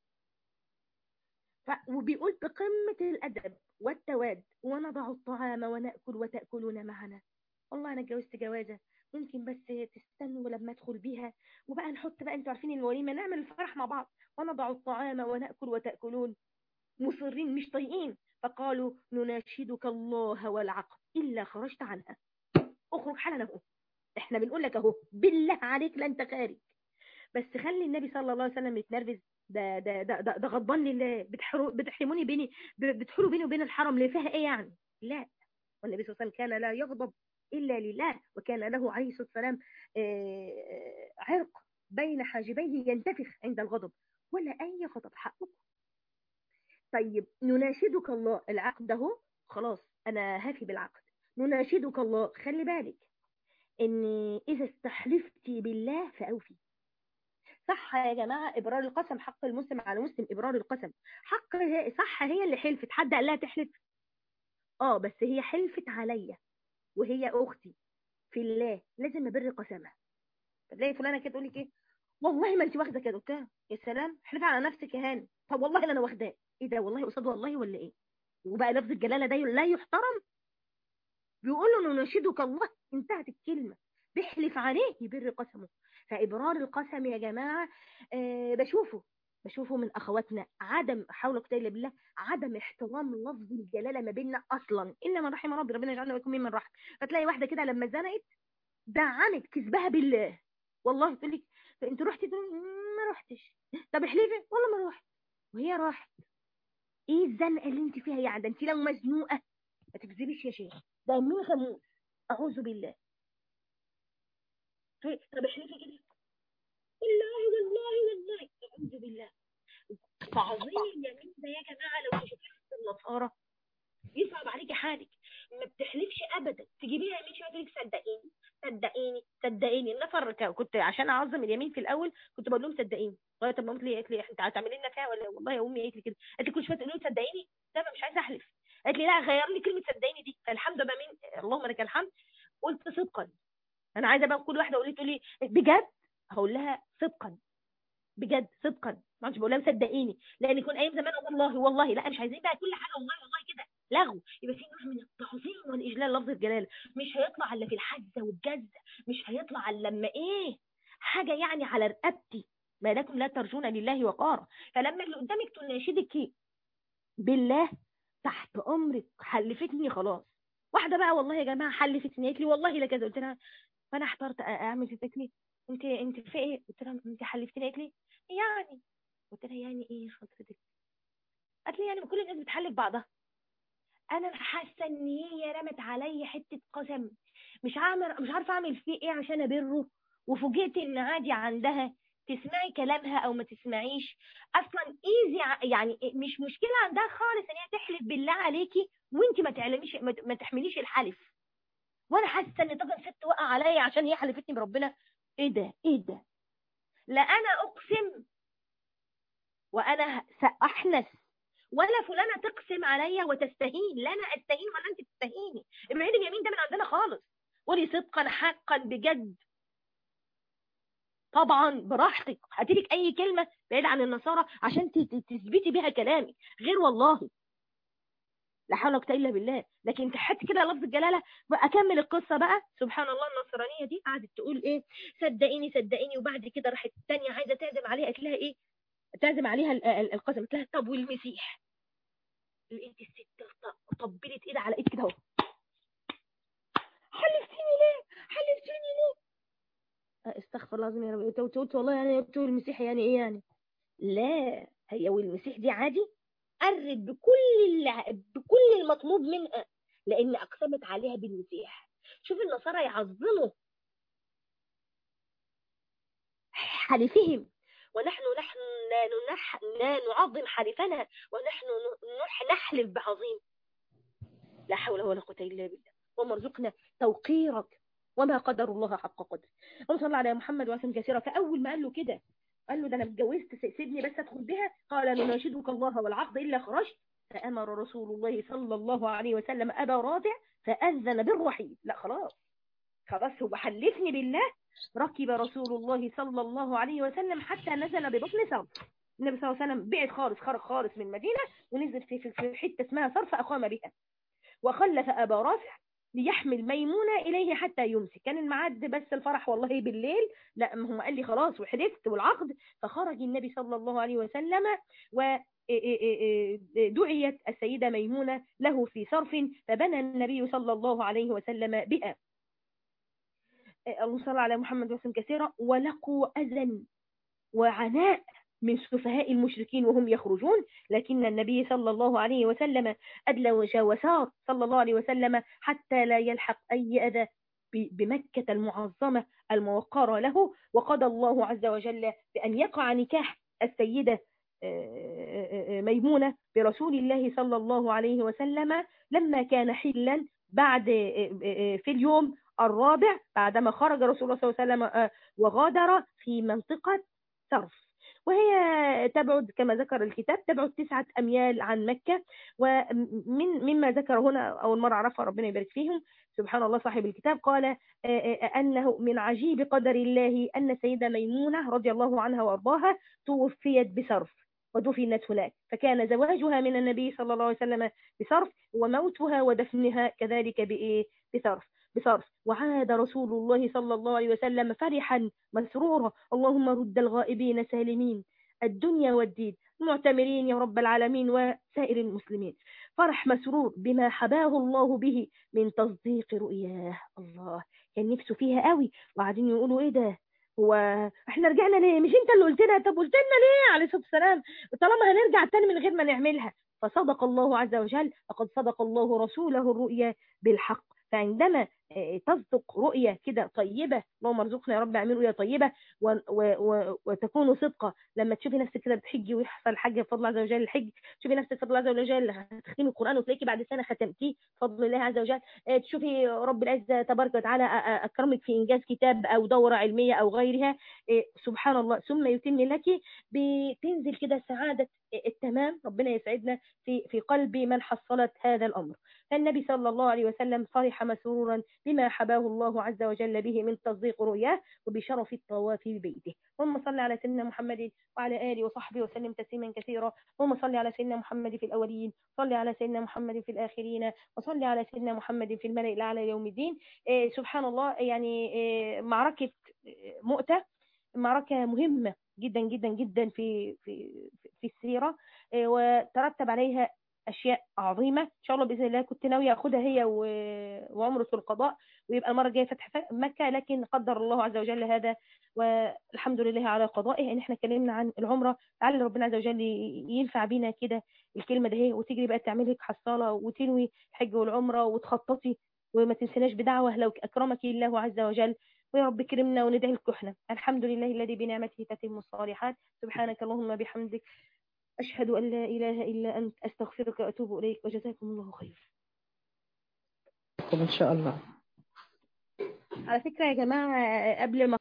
ف... وبيقول بقمة الأدب والتواد ونضع الطعام ونأكل وتأكلون معنا والله أنا اتجوزت جوازة ممكن بس تستنوا لما أدخل بيها وبقى نحط بقى أنتوا عارفين الوليمة نعمل الفرح مع بعض ونضع الطعام ونأكل وتأكلون مصرين مش طايقين فقالوا نناشدك الله والعقل إلا خرجت عنها اخرج حالا اهو احنا بنقول لك اهو بالله عليك لا انت خارج بس خلي النبي صلى الله عليه وسلم يتنرفز ده ده ده ده, ده غضبان لله بتحرو بتحرموني بيني بتحروا بيني وبين الحرم ليه فيها ايه يعني لا والنبي صلى الله عليه وسلم كان لا يغضب الا لله وكان له عليه الصلاه والسلام عرق بين حاجبيه ينتفخ عند الغضب ولا اي غضب حقكم طيب نناشدك الله العقد اهو خلاص انا هافي بالعقد نناشدك الله خلي بالك ان اذا استحلفتي بالله فاوفي صح يا جماعة إبرار القسم حق المسلم على المسلم إبرار القسم حق هي صح هي اللي حلفت حد قال لها تحلف اه بس هي حلفت عليا وهي أختي في الله لازم أبر قسمها تلاقي فلانة كده تقول لك إيه والله ما أنت واخدة كده قلت يا سلام احلفي على نفسك يا هاني طب والله لا أنا واخداه إيه ده والله قصاد والله ولا إيه وبقى لفظ الجلالة ده لا يحترم بيقول له نناشدك الله انتهت الكلمة بيحلف عليه يبر قسمه فإبرار القسم يا جماعة أه بشوفه بشوفه من أخواتنا عدم حول قتال إلا بالله عدم احترام لفظ الجلالة ما بيننا أصلا إلا من رحم ربي ربنا يجعلنا ويكون ممن رحم فتلاقي واحدة كده لما زنقت دعنت كذبها بالله والله تقول لك انت رحتي ما رحتش طب احلفي والله ما رحت وهي راحت ايه الزنقه اللي انت فيها يعني ده انت لو مزنوقه ما تكذبيش يا شيخ ده مين خموس اعوذ بالله طب احلفي كده والله والله والله اعوذ بالله تعظيم اليمين ده يا جماعه لو تشوفيه في النصارى يصعب عليكي حالك ما بتحلفش ابدا تجيبيها يمين شويه تقول لك صدقيني صدقيني صدقيني النفر كنت عشان اعظم اليمين في الاول كنت بقول لهم صدقيني لغايه ما قلت لي قالت لي انت هتعملي لنا فيها ولا والله يا امي قالت لي كده قالت لي كل شويه تقولي لي صدقيني لا مش عايزه احلف قالت لي لا غير لي كلمه صدقيني دي فالحمد لله مين اللهم لك الحمد قلت صدقا انا عايزه بقى كل واحده اقول لي تقول لي بجد هقول لها صدقا بجد صدقا ما عادش بقول لها صدقيني لان يكون ايام زمان والله والله لا مش عايزين بقى كل حاجه والله والله كده لغو يبقى في نوع من التعظيم والاجلال لفظ الجلال مش هيطلع الا في الحزه والجزه مش هيطلع الا لما ايه حاجه يعني على رقبتي ما لكم لا ترجون لله وقارا فلما اللي قدامك تناشدك بالله تحت امرك حلفتني خلاص واحده بقى والله يا جماعه حلفتني قالت لي والله لا كذا قلت لها فانا احترت اعمل في لي انت انت في ايه قلت لها انت حلفتني قالت لي يعني قلت لها يعني ايه حضرتك قالت لي يعني كل الناس بتحلف بعضها انا حاسه ان هي رمت عليا حته قسم مش عامل مش عارفه اعمل فيه ايه عشان ابره وفوجئت ان عادي عندها تسمعي كلامها او ما تسمعيش اصلا ايزي يعني مش مشكله عندها خالص ان هي تحلف بالله عليكي وانت ما تعلميش ما تحمليش الحلف وانا حاسه ان طاقم ست وقع عليا عشان هي حلفتني بربنا ايه ده ايه ده لا انا اقسم وانا ساحنث ولا فلانه تقسم عليا وتستهين لا انا استهين ولا انت تستهيني ابعدي اليمين ده من عندنا خالص قولي صدقا حقا بجد طبعا براحتك هاتيلك اي كلمه بعيد عن النصارى عشان تثبتي بيها كلامي غير والله لا حول ولا قوه الا بالله لكن تحت كده لفظ الجلاله اكمل القصه بقى سبحان الله النصرانيه دي قعدت تقول ايه صدقيني صدقيني وبعد كده راحت الثانيه عايزه تعزم عليها قالت لها ايه تعزم عليها القسم قالت لها طب والمسيح انت الست طبلت ايدها على ايد كده اهو حلفتيني ليه حلفتيني ليه استغفر الله العظيم يا رب قلت والله يعني قلت المسيح يعني ايه يعني لا هي والمسيح دي عادي قرب بكل اللي بكل المطلوب منها لان اقسمت عليها بالمسيح شوف النصارى يعظموا حلفهم ونحن نحن لا, نح لا نعظم حلفنا ونحن نح نحلف بعظيم لا حول ولا قوه الا بالله اللهم ارزقنا توقيرك وما قدر الله حق قدره اللهم صل على محمد وسلم كثيرا فاول ما قال له كده قال له ده انا اتجوزت سيبني بس ادخل بها قال نناشدك الله والعقد الا خرجت فامر رسول الله صلى الله عليه وسلم ابا رافع فاذن بالرحيل لا خلاص خلاص هو حلفني بالله ركب رسول الله صلى الله عليه وسلم حتى نزل ببطن صرف النبي صلى الله عليه وسلم بعد خالص خرج خالص من المدينه ونزل في في حته اسمها صرف اقام بها وخلف ابا رافع ليحمل ميمونة إليه حتى يمسك كان الميعاد بس الفرح والله بالليل لا هم قال لي خلاص وحدثت والعقد فخرج النبي صلى الله عليه وسلم ودعيت السيدة ميمونة له في صرف فبنى النبي صلى الله عليه وسلم بها اللهم صل على محمد وسلم كثيرا ولقوا أذى وعناء من سفهاء المشركين وهم يخرجون لكن النبي صلى الله عليه وسلم أدلى وسار صلى الله عليه وسلم حتى لا يلحق أي أذى بمكة المعظمة الموقرة له وقضى الله عز وجل بأن يقع نكاح السيدة ميمونة برسول الله صلى الله عليه وسلم لما كان حلا بعد في اليوم الرابع بعدما خرج رسول الله صلى الله عليه وسلم وغادر في منطقة صرف وهي تبعد كما ذكر الكتاب تبعد تسعة أميال عن مكة ومن مما ذكر هنا أول مرة عرفها ربنا يبارك فيهم سبحان الله صاحب الكتاب قال أنه من عجيب قدر الله أن السيدة ميمونة رضي الله عنها وأرضاها توفيت بصرف ودفنت هناك فكان زواجها من النبي صلى الله عليه وسلم بصرف وموتها ودفنها كذلك بإيه بصرف بصرف وعاد رسول الله صلى الله عليه وسلم فرحا مسرورا اللهم رد الغائبين سالمين الدنيا والدين معتمرين يا رب العالمين وسائر المسلمين فرح مسرور بما حباه الله به من تصديق رؤياه الله كان نفسه فيها قوي وقاعدين يقولوا ايه ده هو احنا رجعنا ليه مش انت اللي قلت لنا طب قلت لنا ليه عليه الصلاه والسلام طالما هنرجع تاني من غير ما نعملها فصدق الله عز وجل لقد صدق الله رسوله الرؤيا بالحق فعندما تصدق رؤية كده طيبة اللهم ارزقنا يا رب اعمل رؤية طيبة و و و وتكون صدقة لما تشوفي نفسك كده بتحجي ويحصل حاجة بفضل عز وجل الحج تشوفي نفسك بفضل عز وجل هتختمي القرآن وتلاقي بعد سنة ختمتيه بفضل الله عز وجل تشوفي رب العزة تبارك وتعالى أكرمك في إنجاز كتاب أو دورة علمية أو غيرها سبحان الله ثم يتم لك بتنزل كده سعادة التمام ربنا يسعدنا في في قلب من حصلت هذا الأمر فالنبي صلى الله عليه وسلم فرح مسرورا بما حباه الله عز وجل به من تصديق رؤياه وبشرف الطواف ببيته اللهم صل على سيدنا محمد وعلى آله وصحبه وسلم تسليما كثيرا اللهم صل على سيدنا محمد في الأولين صل على سيدنا محمد في الآخرين وصل على سيدنا محمد في الملأ الأعلى يوم الدين إيه سبحان الله يعني إيه معركة مؤتة معركة مهمة جدا جدا جدا في في في السيرة إيه وترتب عليها اشياء عظيمه ان شاء الله باذن الله كنت ناويه اخدها هي وعمره القضاء ويبقى المره الجايه فتح مكه لكن قدر الله عز وجل هذا والحمد لله على قضائه ان احنا اتكلمنا عن العمره لعل ربنا عز وجل ينفع بينا كده الكلمه ده هي وتجري بقى تعملي لك حصاله وتنوي الحج والعمره وتخططي وما تنسناش بدعوه لو اكرمك الله عز وجل ويا رب كرمنا وندعي لك احنا الحمد لله الذي بنعمته تتم الصالحات سبحانك اللهم بحمدك أشهد أن لا إله إلا أنت أستغفرك وأتوب إليك وجزاكم الله خير إن شاء الله على فكرة يا جماعة قبل ما